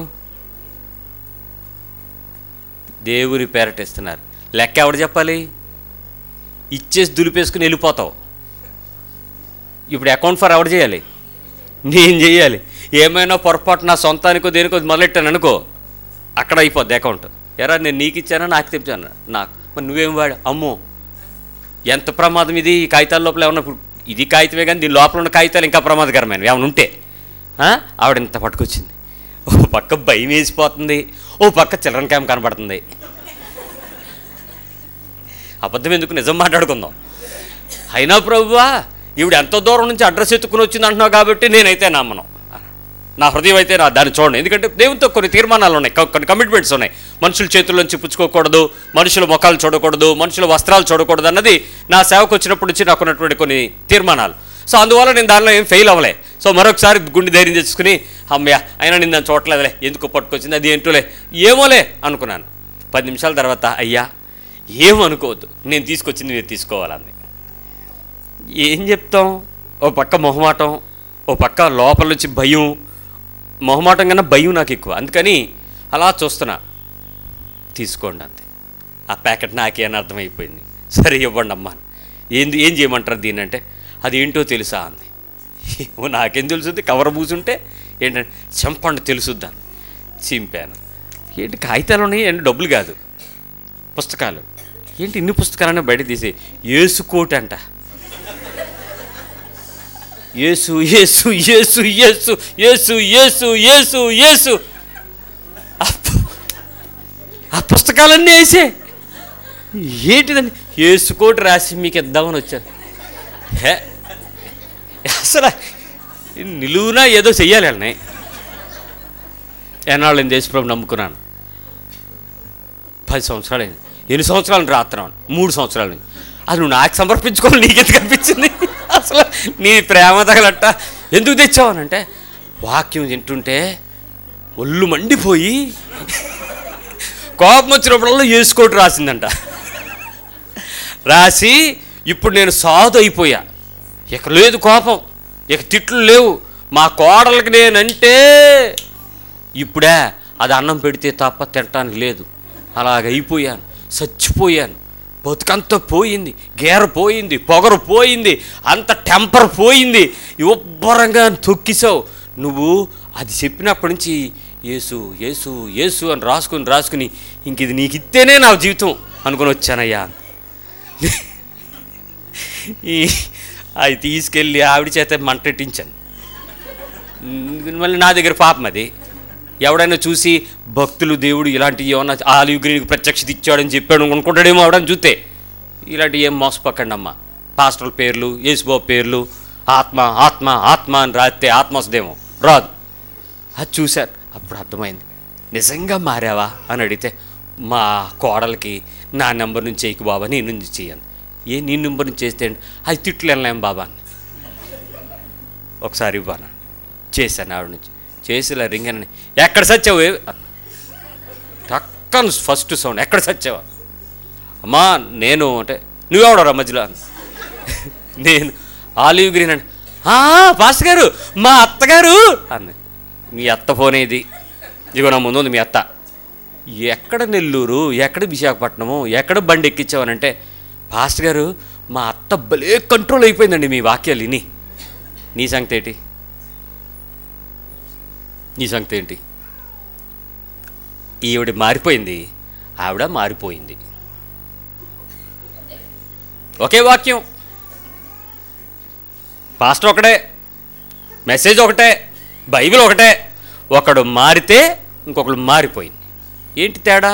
దేవుని పేరట ఇస్తున్నారు లెక్క ఎవడు చెప్పాలి ఇచ్చేసి దులిపేసుకుని వెళ్ళిపోతావు ఇప్పుడు అకౌంట్ ఫర్ ఎవడు చేయాలి నేను చేయాలి ఏమైనా పొరపాటు నా సొంతానికో దేనికో మొదలెట్టాను అనుకో అక్కడ అయిపోద్ది అకౌంట్ ఎరా నేను నీకు ఇచ్చానా నాకు తెచ్చాను నాకు మరి నువ్వేం వాడు అమ్మో ఎంత ప్రమాదం ఇది ఈ కాగితాల లోపల ఏమన్నా ఇప్పుడు ఇది కాగితమే కానీ దీని లోపల ఉన్న కాగితాలు ఇంకా ప్రమాదకరమైనవి ఏమైనా ఉంటే ఆ? ఆవిడ ఇంత పట్టుకొచ్చింది ఓ పక్క భయం వేసిపోతుంది ఓ పక్క చిల్డ్రన్ క్యాంప్ కనపడుతుంది అబద్ధం ఎందుకు నిజం మాట్లాడుకుందాం అయినా ప్రభువా ఈవిడ ఎంతో దూరం నుంచి అడ్రస్ ఎత్తుకుని వచ్చింది అంటున్నావు కాబట్టి నేనైతే నమ్మను నా హృదయం అయితే నా దాన్ని చూడండి ఎందుకంటే దేవునితో కొన్ని తీర్మానాలు ఉన్నాయి కొ- కొన్ని కమిట్మెంట్స్ ఉన్నాయి మనుషుల చేతుల్లోంచి పుచ్చుకోకూడదు మనుషుల ముఖాలు చూడకూడదు మనుషుల వస్త్రాలు చూడకూడదు అన్నది నా సేవకు వచ్చినప్పటి నుంచి నాకు ఉన్నటువంటి కొన్ని తీర్మానాలు సో అందువల్ల నేను దానిలో ఏం ఫెయిల్ అవ్వలే సో మరొకసారి గుండె ధైర్యం తెచ్చుకుని అమ్మయ్య అయినా నేను దాన్ని చూడలేదులే ఎందుకు పట్టుకొచ్చింది అది ఏంటోలే ఏమోలే అనుకున్నాను పది నిమిషాల తర్వాత అయ్యా ఏమనుకోవద్దు నేను తీసుకొచ్చింది మీరు తీసుకోవాలని ఏం చెప్తాం ఓ పక్క మొహమాటం ఓ పక్క లోపల నుంచి భయం మొహమాటం కన్నా భయం నాకు ఎక్కువ అందుకని అలా చూస్తున్నా తీసుకోండి అంతే ఆ ప్యాకెట్ నాకే అని అర్థమైపోయింది సరే ఇవ్వండి అమ్మా అని. ఏంది ఏం చేయమంటారు దీన్ని అంటే అది ఏంటో తెలుసా అంది ఏమో నాకేం తెలుసుద్ది కవర్ పూసుంటే ఏంటంటే చంపండి తెలుసుద్దాన్ని చింపాను ఏంటి కాగితాలు ఉన్నాయి ఏంటి డబ్బులు కాదు పుస్తకాలు ఏంటి ఇన్ని పుస్తకాలన్నీ బయట తీసి ఏసుకోటి అంట యేసు యేసు యేసు యేసు యేసు యేసు యేసు యేసు అప్పు. ఆ పుస్తకాలన్నీ వేసే ఏంటిదండి ఏసుకోటి రాసి మీకు ఇద్దామని వచ్చాను హే అసలు నిలువునా ఏదో చెయ్యాలి వాళ్ళని ఎన్నాళ్ళు నేను దేశప్రభు నమ్ముకున్నాను పది సంవత్సరాలు అయింది ఎన్ని సంవత్సరాలు రాత్రం మూడు సంవత్సరాలు అయింది. అది నువ్వు నాకు సమర్పించుకోవాలి నీకెందుకు కనిపించింది అసలు నీ ప్రేమ తగలట్ట ఎందుకు తెచ్చావనంటే వాక్యం వింటుంటే ఒళ్ళు మండిపోయి కోపం వచ్చినప్పుడల్లా వేసుకోటి రాసిందంట రాసి ఇప్పుడు నేను సాధు అయిపోయా ఇక లేదు కోపం ఇక తిట్లు లేవు మా కోడలకి నేనంటే ఇప్పుడే అది అన్నం పెడితే తప్ప తినటానికి లేదు అలాగ అయిపోయాను చచ్చిపోయాను బతుకంతా పోయింది గేర పోయింది పొగరు పోయింది అంత టెంపర్ పోయింది ఉబ్బరంగా తొక్కిసావు నువ్వు అది చెప్పినప్పటి నుంచి యేసు యేసు యేసు అని రాసుకుని రాసుకుని ఇంక ఇది నీకు ఇస్తేనే నా జీవితం అనుకుని వచ్చానయ్యా ఈ అది తీసుకెళ్ళి ఆవిడ చేత మంటెట్టించాను మళ్ళీ నా దగ్గర పాపం అది ఎవడైనా చూసి భక్తులు దేవుడు ఇలాంటి ఏమన్నా ఆలిగ్రీనికి ప్రత్యక్షత ఇచ్చాడని చెప్పాడు అనుకుంటాడేమో అవడని చూస్తే ఇలాంటి ఏం మోసపోకండి అమ్మ పాస్టర్ల పేర్లు యేసుబాబు పేర్లు ఆత్మ ఆత్మ ఆత్మ అని రాస్తే ఆత్మ వస్తుందేమో రాదు అది చూశారు అప్పుడు అర్థమైంది నిజంగా మారావా అని అడిగితే మా కోడలికి నా నెంబర్ నుంచి చేయకు బాబా నీ నుంచి చేయను ఏ నీ నెంబర్ నుంచి చేస్తే ఏంటి? అది తిట్లు వెళ్ళలేం బాబా అని ఒకసారి ఇవ్వను చేశాను ఆవిడ నుంచి చేసి ఇలా రింగ్ అని ఎక్కడ సచ్చావు ఏ-" అన్న. టక్కన ఫస్ట్ సౌండ్ ఎక్కడ సచ్చావా అమ్మా నేను అంటే నువ్వెవడరా మధ్యలో అన్న. నేను ఆలివ్ గ్రీన్ అంటే "ఆ, పాస్టర్ గారు మా అత్తగారు అంది మీ అత్త ఫోన్ ఇది ఇగో నా ముందు ఉంది మీ అత్త ఎక్కడ నెల్లూరు ఎక్కడ విశాఖపట్నము ఎక్కడ బండి ఎక్కించావనంటే పాస్టర్ గారు మా అత్త భలే కంట్రోల్ అయిపోయిందండి మీ వాక్యాలు విని నీ సంగతి ఏంటి నీ సంగతి ఏంటి ఈవిడ మారిపోయింది ఆవిడ మారిపోయింది ఒకే వాక్యం పాస్టర్ ఒకటే మెసేజ్ ఒకటే బైబిల్ ఒకటే ఒకడు మారితే ఇంకొకడు మారిపోయింది ఏంటి తేడా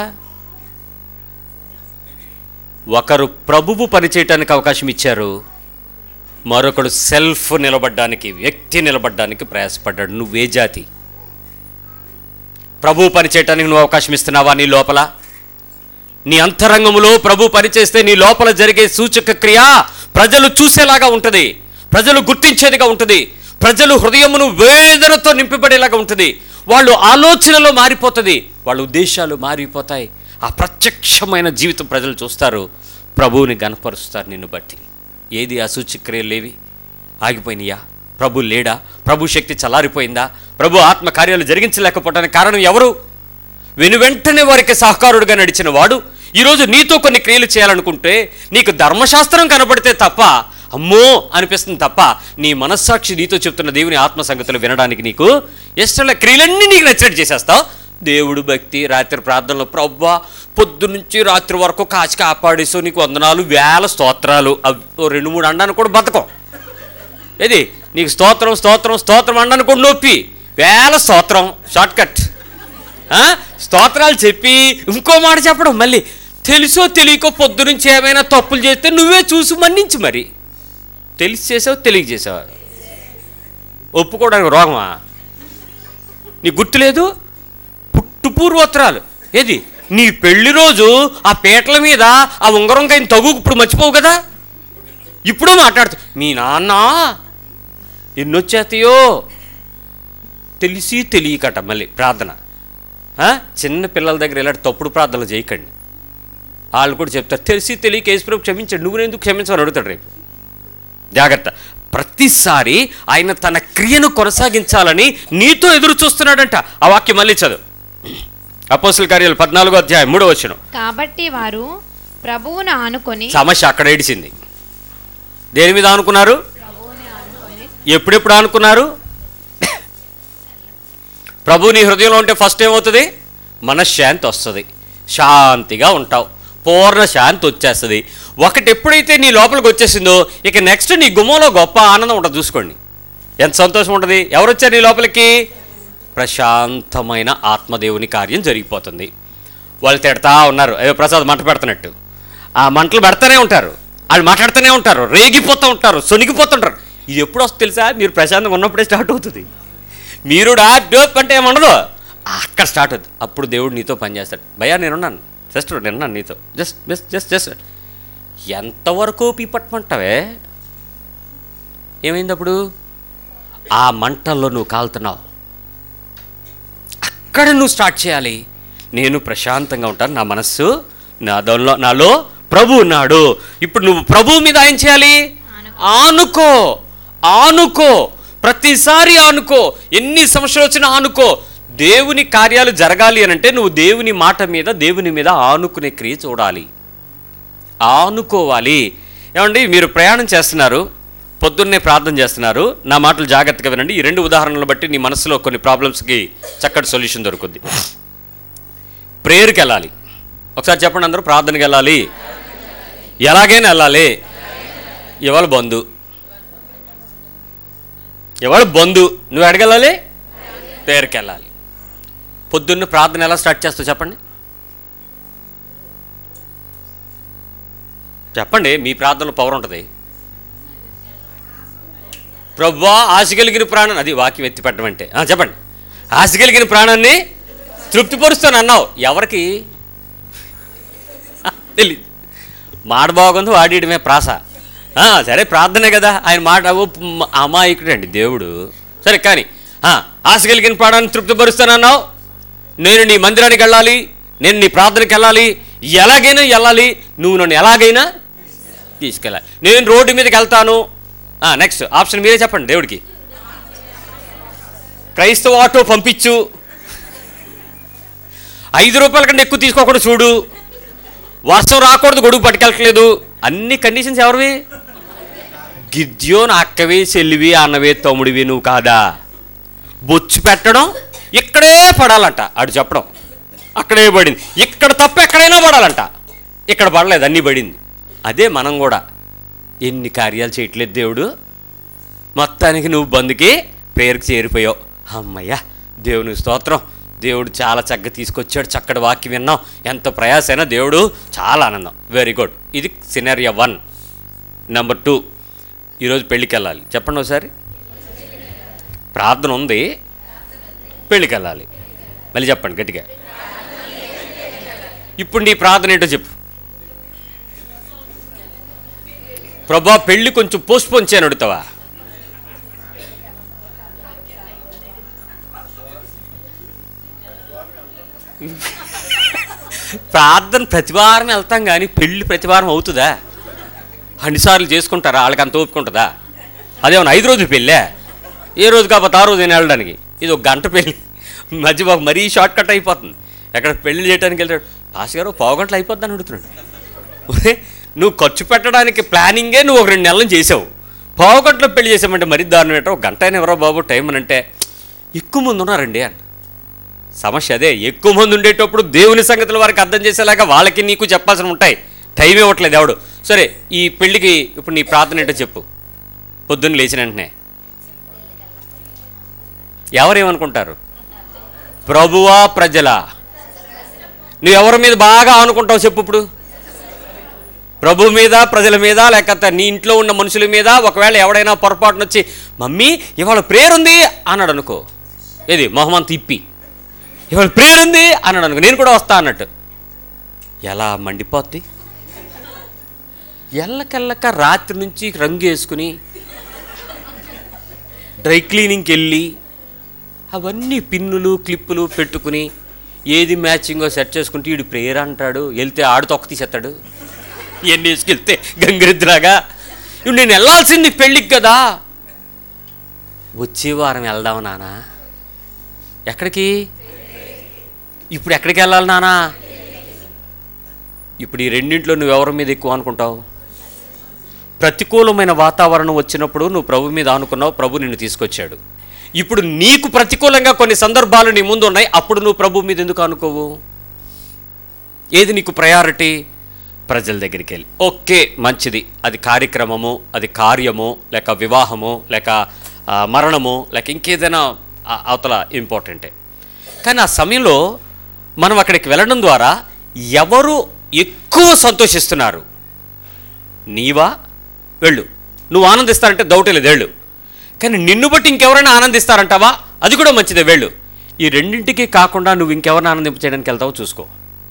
ఒకరు ప్రభువు పనిచేయటానికి అవకాశం ఇచ్చారు మరొకడు సెల్ఫ్ నిలబడ్డానికి వ్యక్తి నిలబడ్డానికి ప్రయాసపడ్డాడు నువ్వే జాతి ప్రభు పనిచేయటానికి నువ్వు అవకాశం ఇస్తున్నావా నీ లోపల నీ అంతరంగములో ప్రభు పనిచేస్తే నీ లోపల జరిగే సూచక క్రియ ప్రజలు చూసేలాగా ఉంటుంది ప్రజలు గుర్తించేదిగా ఉంటుంది ప్రజలు హృదయమును వేదనతో నింపబడేలాగా ఉంటుంది వాళ్ళు ఆలోచనలో మారిపోతుంది వాళ్ళ ఉద్దేశాలు మారిపోతాయి ఆ ప్రత్యక్షమైన జీవితం ప్రజలు చూస్తారు ప్రభువుని గనపరుస్తారు నిన్ను బట్టి ఏది ఆ సూచక్రియలు లేవి ఆగిపోయినాయా ప్రభు లేడా ప్రభు శక్తి చల్లారిపోయిందా ప్రభు ఆత్మ కార్యాలు జరిగించలేకపోవడానికి కారణం ఎవరు వెను వెంటనే వారికి సహకారుడుగా నడిచిన వాడు ఈరోజు నీతో కొన్ని క్రియలు చేయాలనుకుంటే నీకు ధర్మశాస్త్రం కనబడితే తప్ప అమ్మో అనిపిస్తుంది తప్ప నీ మనస్సాక్షి నీతో చెప్తున్న దేవుని ఆత్మ సంగతులు వినడానికి నీకు ఇష్టం లే క్రియలన్నీ నీకు నచ్చినట్టు చేసేస్తావు దేవుడు భక్తి రాత్రి ప్రార్థనలో ప్రవ్వా పొద్దు నుంచి రాత్రి వరకు కాచి కాపాడేసో నీకు వందనాలు వేల స్తోత్రాలు అవి ఓ రెండు మూడు అండానికి కూడా బతకం ఏది నీకు స్తోత్రం స్తోత్రం స్తోత్రం అనడానికి కూడా నొప్పి వేల స్తోత్రం షార్ట్ కట్ ఆ? స్తోత్రాలు చెప్పి ఇంకో మాట చెప్పడం మళ్ళీ తెలుసో తెలియకో పొద్దు నుంచి ఏమైనా తప్పులు చేస్తే నువ్వే చూసి మన్నించు మరి తెలిసి చేసావు తెలియక చేసావా ఒప్పుకోవడానికి రోగమా నీ గుర్తులేదు పుట్టు పూర్వోత్తరాలు ఏది నీ పెళ్లి రోజు ఆ పీటల మీద ఆ ఉంగరం కైన తగు ఇప్పుడు మర్చిపోవు కదా ఇప్పుడు మాట్లాడుతూ మీ నాన్న ఎన్నొచ్చేతాయో తెలిసి తెలియకట మళ్ళీ ప్రార్థన ఆ? చిన్న పిల్లల దగ్గర ఇలాంటి తప్పుడు ప్రార్థనలు చేయకండి వాళ్ళు కూడా చెప్తారు తెలిసి తెలియక యేసుప్రభు క్షమించండి నువ్వు ఎందుకు క్షమించమని అడుగుతాడు రేపు జాగ్రత్త ప్రతిసారి ఆయన తన క్రియను కొనసాగించాలని నీతో ఎదురు చూస్తున్నాడంట ఆ వాక్యం మళ్ళీ చదువు అపోస్తుల కార్యాలు పద్నాలుగో అధ్యాయం మూడో వచ్చిన కాబట్టి వారు ప్రభువును ఆనుకొని సమస్య అక్కడ ఏడిచింది దేని మీద ఆనుకున్నారు ఎప్పుడెప్పుడు ఆనుకున్నారు ప్రభు నీ హృదయంలో ఉంటే ఫస్ట్ ఏమవుతుంది మనశ్శాంతి వస్తుంది శాంతిగా ఉంటావు పూర్ణ శాంతి వచ్చేస్తుంది ఒకటి ఎప్పుడైతే నీ లోపలికి వచ్చేసిందో ఇక నెక్స్ట్ నీ గుమ్మంలో గొప్ప ఆనందం ఉంటుంది చూసుకోండి ఎంత సంతోషం ఉంటుంది ఎవరు వచ్చారు నీ లోపలికి ప్రశాంతమైన ఆత్మదేవుని కార్యం జరిగిపోతుంది వాళ్ళు తిడతా ఉన్నారు అయ్యో ప్రసాద్ మంట పెడుతున్నట్టు ఆ మంటలు పెడతానే ఉంటారు వాళ్ళు మాట్లాడుతూనే ఉంటారు రేగిపోతూ ఉంటారు సొనిగిపోతుంటారు ఇది ఎప్పుడు వస్తుంది తెలుసా మీరు ప్రశాంతంగా ఉన్నప్పుడే స్టార్ట్ అవుతుంది మీరు డా డోప్ అంటే ఏముండదు అక్కడ స్టార్ట్ అవుతుంది అప్పుడు దేవుడు నీతో పనిచేస్తాడు భయ్యా నేనున్నాను జస్ట్ నేనున్నాను నీతో జస్ట్ జస్ట్ జస్ట్ జస్ట్ ఎంతవరకు పీపట్టమంటావే ఏమైంది అప్పుడు ఆ మంటల్లో నువ్వు కాలుతున్నావు అక్కడ నువ్వు స్టార్ట్ చేయాలి నేను ప్రశాంతంగా ఉంటాను నా మనస్సు నా దానిలో నాలో ప్రభు ఉన్నాడు ఇప్పుడు నువ్వు ప్రభు మీద ఏం చేయాలి ఆనుకో ఆనుకో ప్రతిసారి ఆనుకో ఎన్ని సమస్యలు వచ్చినా ఆనుకో దేవుని కార్యాలు జరగాలి అని అంటే నువ్వు దేవుని మాట మీద దేవుని మీద ఆనుకునే క్రియ చూడాలి ఆనుకోవాలి ఏమండి మీరు ప్రయాణం చేస్తున్నారు పొద్దున్నే ప్రార్థన చేస్తున్నారు నా మాటలు జాగ్రత్తగా వినండి ఈ రెండు ఉదాహరణలు బట్టి నీ మనసులో కొన్ని ప్రాబ్లమ్స్కి చక్కటి సొల్యూషన్ దొరుకుద్ది ప్రేయర్కి వెళ్ళాలి ఒకసారి చెప్పండి అందరూ ప్రార్థనకి వెళ్ళాలి ఎలాగైనా వెళ్ళాలి ఇవాళ బంధు ఇవాళ బంధు నువ్వు ఎడగెళ్ళాలి ప్రేయర్కి వెళ్ళాలి పొద్దున్న ప్రార్థన ఎలా స్టార్ట్ చేస్తావు చెప్పండి చెప్పండి మీ ప్రార్థనలో పవర్ ఉంటుంది ప్రభా ఆశ కలిగిన ప్రాణం అది వాక్యం ఎత్తి పెట్టడం అంటే ఆ, చెప్పండి ఆశ కలిగిన ప్రాణాన్ని తృప్తిపరుస్తాను అన్నావు ఎవరికి తెలియదు మాట బాగుంది వాడియడమే ప్రాస ఆ, సరే ప్రార్థనే కదా ఆయన మాట ఓ మ- అమాయకుడు అండి దేవుడు సరే కానీ ఆ, ఆశ కలిగిన ప్రాణాన్ని తృప్తిపరుస్తానన్నావు నేను నీ మందిరానికి వెళ్ళాలి నేను నీ ప్రార్థనకి వెళ్ళాలి ఎలాగైనా వెళ్ళాలి నువ్వు నన్ను ఎలాగైనా తీసుకెళ్ళాలి నేను రోడ్డు మీదకి వెళ్తాను నెక్స్ట్ ఆప్షన్ మీరే చెప్పండి దేవుడికి క్రైస్తవ ఆటో పంపించు ఐదు రూపాయల కంటే ఎక్కువ తీసుకోకూడదు చూడు వర్షం రాకూడదు గొడుగు పట్టుకెళ్ళట్లేదు అన్ని కండిషన్స్ ఎవరివి గిద్యోన్ అక్కవి చెల్లివి అన్నవే తమ్ముడివి నువ్వు కాదా బొచ్చు పెట్టడం ఇక్కడే పడాలంట అటు చెప్పడం అక్కడే పడింది ఇక్కడ తప్ప ఎక్కడైనా పడాలంట ఇక్కడ పడలేదు అన్నీ పడింది అదే మనం కూడా ఎన్ని కార్యాలు చేయట్లేదు దేవుడు మొత్తానికి నువ్వు బంధుకి పేరుకి చేరిపోయావు అమ్మయ్యా దేవుని స్తోత్రం దేవుడు చాలా చక్కగా తీసుకొచ్చాడు చక్కటి వాక్యం విన్నాం ఎంత ప్రయాసైనా దేవుడు చాలా ఆనందం వెరీ గుడ్ ఇది సినారియా వన్ నెంబర్ టూ ఈరోజు పెళ్ళికి వెళ్ళాలి చెప్పండి ఒకసారి ప్రార్థన ఉంది పెళ్ళికి వెళ్ళాలి మళ్ళీ చెప్పండి గట్టిగా ఇప్పుడు నీ ప్రార్థన ఏంటో చెప్పు ప్రభా పెళ్ళి కొంచెం పోస్ట్పోన్ చేయని అడుగుతావా ప్రార్థన ప్రతివారం వెళ్తాం కానీ పెళ్ళి ప్రతివారం అవుతుందా అన్నిసార్లు చేసుకుంటారా వాళ్ళకి అంత ఓపిక ఉంటుందా అదేమన్నా ఐదు రోజులు పెళ్ళే ఏ రోజు కాకపోతే ఆ రోజు నేను వెళ్ళడానికి ఇది ఒక గంట పెళ్ళి మధ్య బాబు మరీ షార్ట్ కట్ అయిపోతుంది ఎక్కడ పెళ్లి చేయడానికి వెళ్తాడు పాస్ గారు పావు గంటలు అయిపోద్దని అడుగుతున్నాడు ఒరే నువ్వు ఖర్చు పెట్టడానికి ప్లానింగే నువ్వు ఒక రెండు నెలలు చేసావు పావు గంటలో పెళ్లి చేసామంటే మరీ దారుణం ఏంటో ఒక గంట అయినా ఎవరో బాబు టైం అని అంటే ఎక్కువ మంది ఉన్నారండి అంట సమస్య అదే ఎక్కువ మంది ఉండేటప్పుడు దేవుని సంగతుల వారికి అర్థం చేసేలాగా వాళ్ళకి నీకు చెప్పాల్సిన ఉంటాయి టైం ఇవ్వట్లేదు ఎవడు సరే ఈ పెళ్ళికి ఇప్పుడు నీ ప్రార్థన ఏంటో చెప్పు పొద్దున్న లేచిన వెంటనే ఎవరేమనుకుంటారు ప్రభువా ప్రజలా నువ్వు ఎవరి మీద బాగా అనుకుంటావు చెప్పు ఇప్పుడు ప్రభు మీద ప్రజల మీద లేకపోతే నీ ఇంట్లో ఉన్న మనుషుల మీద ఒకవేళ ఎవడైనా పొరపాటున వచ్చి మమ్మీ ఇవాళ ప్రేయర్ ఉంది అన్నాడు అనుకో ఏది మొహమ్మద్ తిప్పి ఇవాళ ప్రేయర్ ఉంది అన్నాడు అనుకో నేను కూడా వస్తా అన్నట్టు ఎలా మండిపోద్ది ఎల్లకెళ్ళక రాత్రి నుంచి రంగు వేసుకుని డ్రై క్లీనింగ్కి వెళ్ళి అవన్నీ పిన్నులు క్లిప్పులు పెట్టుకుని ఏది మ్యాచింగో సెట్ చేసుకుంటే వీడు ప్రేయర్ అంటాడు వెళ్తే ఆడు తొక్క తీసేస్తాడు ఇవన్నీ వేసుకెళ్తే గంగిరెద్దులాగా ఇప్పుడు నేను వెళ్ళాల్సింది పెళ్ళికి కదా వచ్చే వారం వెళ్దాం నానా ఎక్కడికి ఇప్పుడు ఎక్కడికి వెళ్ళాలి నానా ఇప్పుడు ఈ రెండింటిలో నువ్వు ఎవరి మీద ఎక్కువ అనుకుంటావు ప్రతికూలమైన వాతావరణం వచ్చినప్పుడు నువ్వు ప్రభు మీద ఆనుకున్నావు ప్రభు నిన్ను తీసుకొచ్చాడు ఇప్పుడు నీకు ప్రతికూలంగా కొన్ని సందర్భాలు నీ ముందు ఉన్నాయి అప్పుడు నువ్వు ప్రభు మీద ఎందుకు అనుకోవు ఏది నీకు ప్రయారిటీ ప్రజల దగ్గరికి వెళ్ళి ఓకే మంచిది అది కార్యక్రమము అది కార్యము లేక వివాహము లేక ఆ, మరణము లేక ఇంకేదైనా ఆ- అవతల ఇంపార్టెంటే కానీ ఆ సమయంలో మనం అక్కడికి వెళ్ళడం ద్వారా ఎవరు ఎక్కువ సంతోషిస్తున్నారు నీవా వెళ్ళు నువ్వు ఆనందిస్తారంటే దౌటే లేదు వెళ్ళు కానీ నిన్ను బట్టి ఇంకెవరైనా ఆనందిస్తారంటావా అది కూడా మంచిదే వెళ్ళు ఈ రెండింటికి కాకుండా నువ్వు ఇంకెవరిని ఆనందింపచేయడానికి వెళ్తావో చూసుకో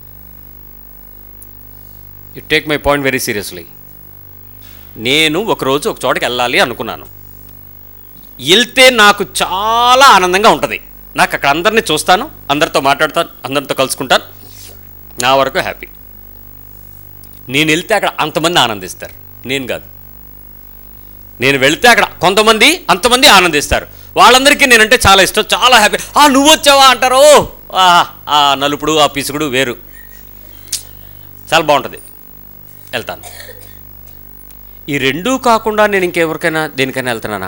you take my point very seriously నేను ఒకరోజు ఒక చోటకి వెళ్ళాలి అనుకున్నాను వెళ్తే నాకు చాలా ఆనందంగా ఉంటుంది నాకు అక్కడ అందరినీ చూస్తాను అందరితో మాట్లాడతాను అందరితో కలుసుకుంటాను నా వరకు హ్యాపీ నేను వెళ్తే అక్కడ అంతమంది ఆనందిస్తారు నేను కాదు నేను వెళ్తే అక్కడ కొంతమంది అంతమంది ఆనందిస్తారు వాళ్ళందరికీ నేనంటే చాలా ఇష్టం చాలా హ్యాపీ ఆ నువ్వు వచ్చావా అంటారు "ఓ, ఆ, ఆ నలుపుడు ఆ పిసుగుడు వేరు చాలా బాగుంటుంది వెళ్తాను ఈ రెండూ కాకుండా నేను ఇంకెవరికైనా దేనికైనా వెళ్తున్నానా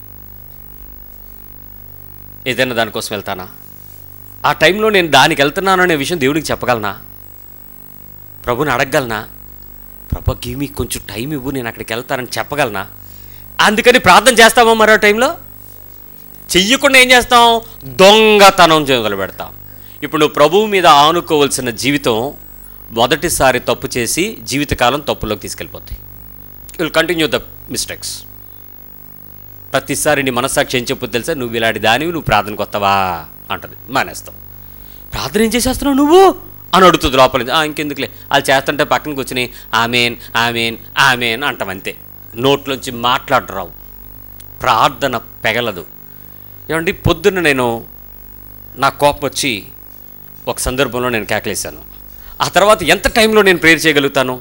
ఏదైనా దానికోసం వెళ్తానా ఆ టైంలో నేను దానికి వెళ్తున్నాను అనే విషయం దేవుడికి చెప్పగలనా ప్రభుని అడగగలనా ప్రభు గివ్ మీ కొంచెం టైం ఇవ్వు నేను అక్కడికి వెళ్తానని చెప్పగలనా అందుకని ప్రార్థన చేస్తామా మరో టైంలో చెయ్యకుండా ఏం చేస్తాం దొంగతనం చేయగలు పెడతాం ఇప్పుడు నువ్వు ప్రభువు మీద ఆనుకోవలసిన జీవితం మొదటిసారి తప్పు చేసి జీవితకాలం తప్పులోకి తీసుకెళ్ళిపోతాయి విల్ కంటిన్యూ ద మిస్టేక్స్ ప్రతిసారి నీ మనస్సాక్షి ఏం చెప్పు తెలుసా నువ్వు ఇలాంటి దానివి నువ్వు ప్రార్థనకు వస్తావా అంటది మానేస్తాం ప్రార్థన ఏం చేసేస్తున్నావు నువ్వు అని అడుగుతుంది లోపల నుంచి. "ఆ, ఇంకెందుకులే వాళ్ళు చేస్తుంటే పక్కన కూర్చుని ఆమెన్ ఆమెన్ ఆమెన్ అంటాం అంతే నోట్లోంచి మాట్లాడరావు ప్రార్థన పెగలదు ఏమండి పొద్దున్న నేను నా కోపం వచ్చి ఒక సందర్భంలో నేను కేకలేశాను ఆ తర్వాత ఎంత టైంలో నేను ప్రేయర్ చేయగలుగుతాను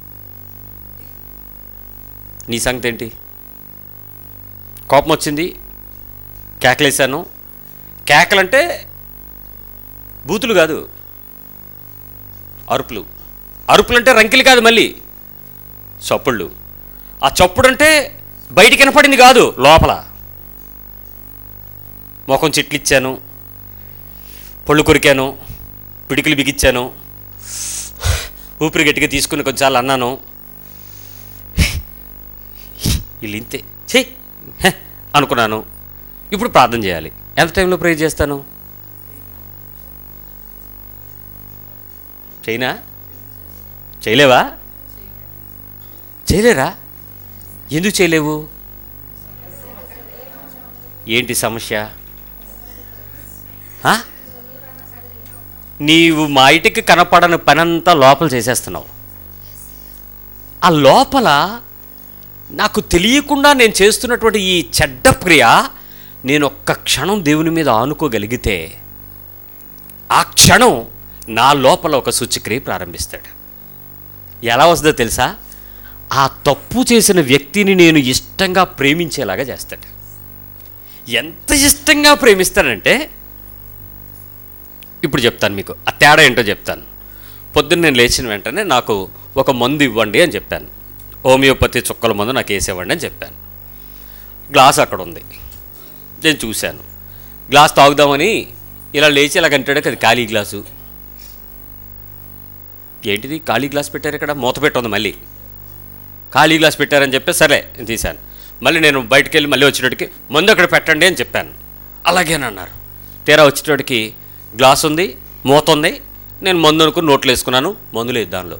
నీ సంగతి ఏంటి కోపం వచ్చింది కేకలేశాను కేకలంటే బూతులు కాదు అరుపులు అరుపులు అంటే రంకిలు కాదు మళ్ళీ చప్పుళ్ళు ఆ చప్పుడు అంటే బయటికి వినపడింది కాదు లోపల ముఖం చెట్లిచ్చాను పళ్ళు కొరికాను పిడికిలు బిగించాను ఊపిరి గట్టిగా తీసుకుని కొంచెం అన్నాను వీళ్ళు ఇంతే చే అనుకున్నాను ఇప్పుడు ప్రార్థన చేయాలి ఎంత టైంలో ప్రే చేస్తాను చేయనా చేయలేవా చేయలేరా ఎందుకు చేయలేవు ఏంటి సమస్య ఆ? నీవు మా ఇంటికి కనపడని పనంతా లోపల చేసేస్తున్నావు ఆ లోపల నాకు తెలియకుండా నేను చేస్తున్నటువంటి ఈ చెడ్డ క్రియ నేను ఒక్క క్షణం దేవుని మీద ఆనుకోగలిగితే ఆ క్షణం నా లోపల ఒక సూచక్రియ ప్రారంభిస్తాడు ఎలా వస్తుందో తెలుసా ఆ తప్పు చేసిన వ్యక్తిని నేను ఇష్టంగా ప్రేమించేలాగా చేస్తాడు ఎంత ఇష్టంగా ప్రేమిస్తానంటే ఇప్పుడు చెప్తాను మీకు ఆ తేడా ఏంటో చెప్తాను పొద్దున్న నేను లేచిన వెంటనే నాకు ఒక మందు ఇవ్వండి అని చెప్పాను హోమియోపతి చుక్కల మందు నాకు వేసేవ్వండి అని చెప్పాను గ్లాస్ అక్కడ ఉంది నేను చూశాను గ్లాస్ తాగుదామని ఇలా లేచి ఇలా కంటాడు అది ఖాళీ గ్లాసు ఏంటిది ఖాళీ గ్లాస్ పెట్టారు ఇక్కడ మూత పెట్టి ఉంది మళ్ళీ ఖాళీ గ్లాస్ పెట్టారని చెప్పి సరే నేను తీశాను మళ్ళీ నేను బయటికి వెళ్ళి మళ్ళీ వచ్చేటడికి మందు అక్కడ పెట్టండి అని చెప్పాను అలాగేనన్నారు తీరా వచ్చేటడికి గ్లాస్ ఉంది మూత ఉంది నేను మందు అనుకుని నోట్లు వేసుకున్నాను మందు లేదు దానిలో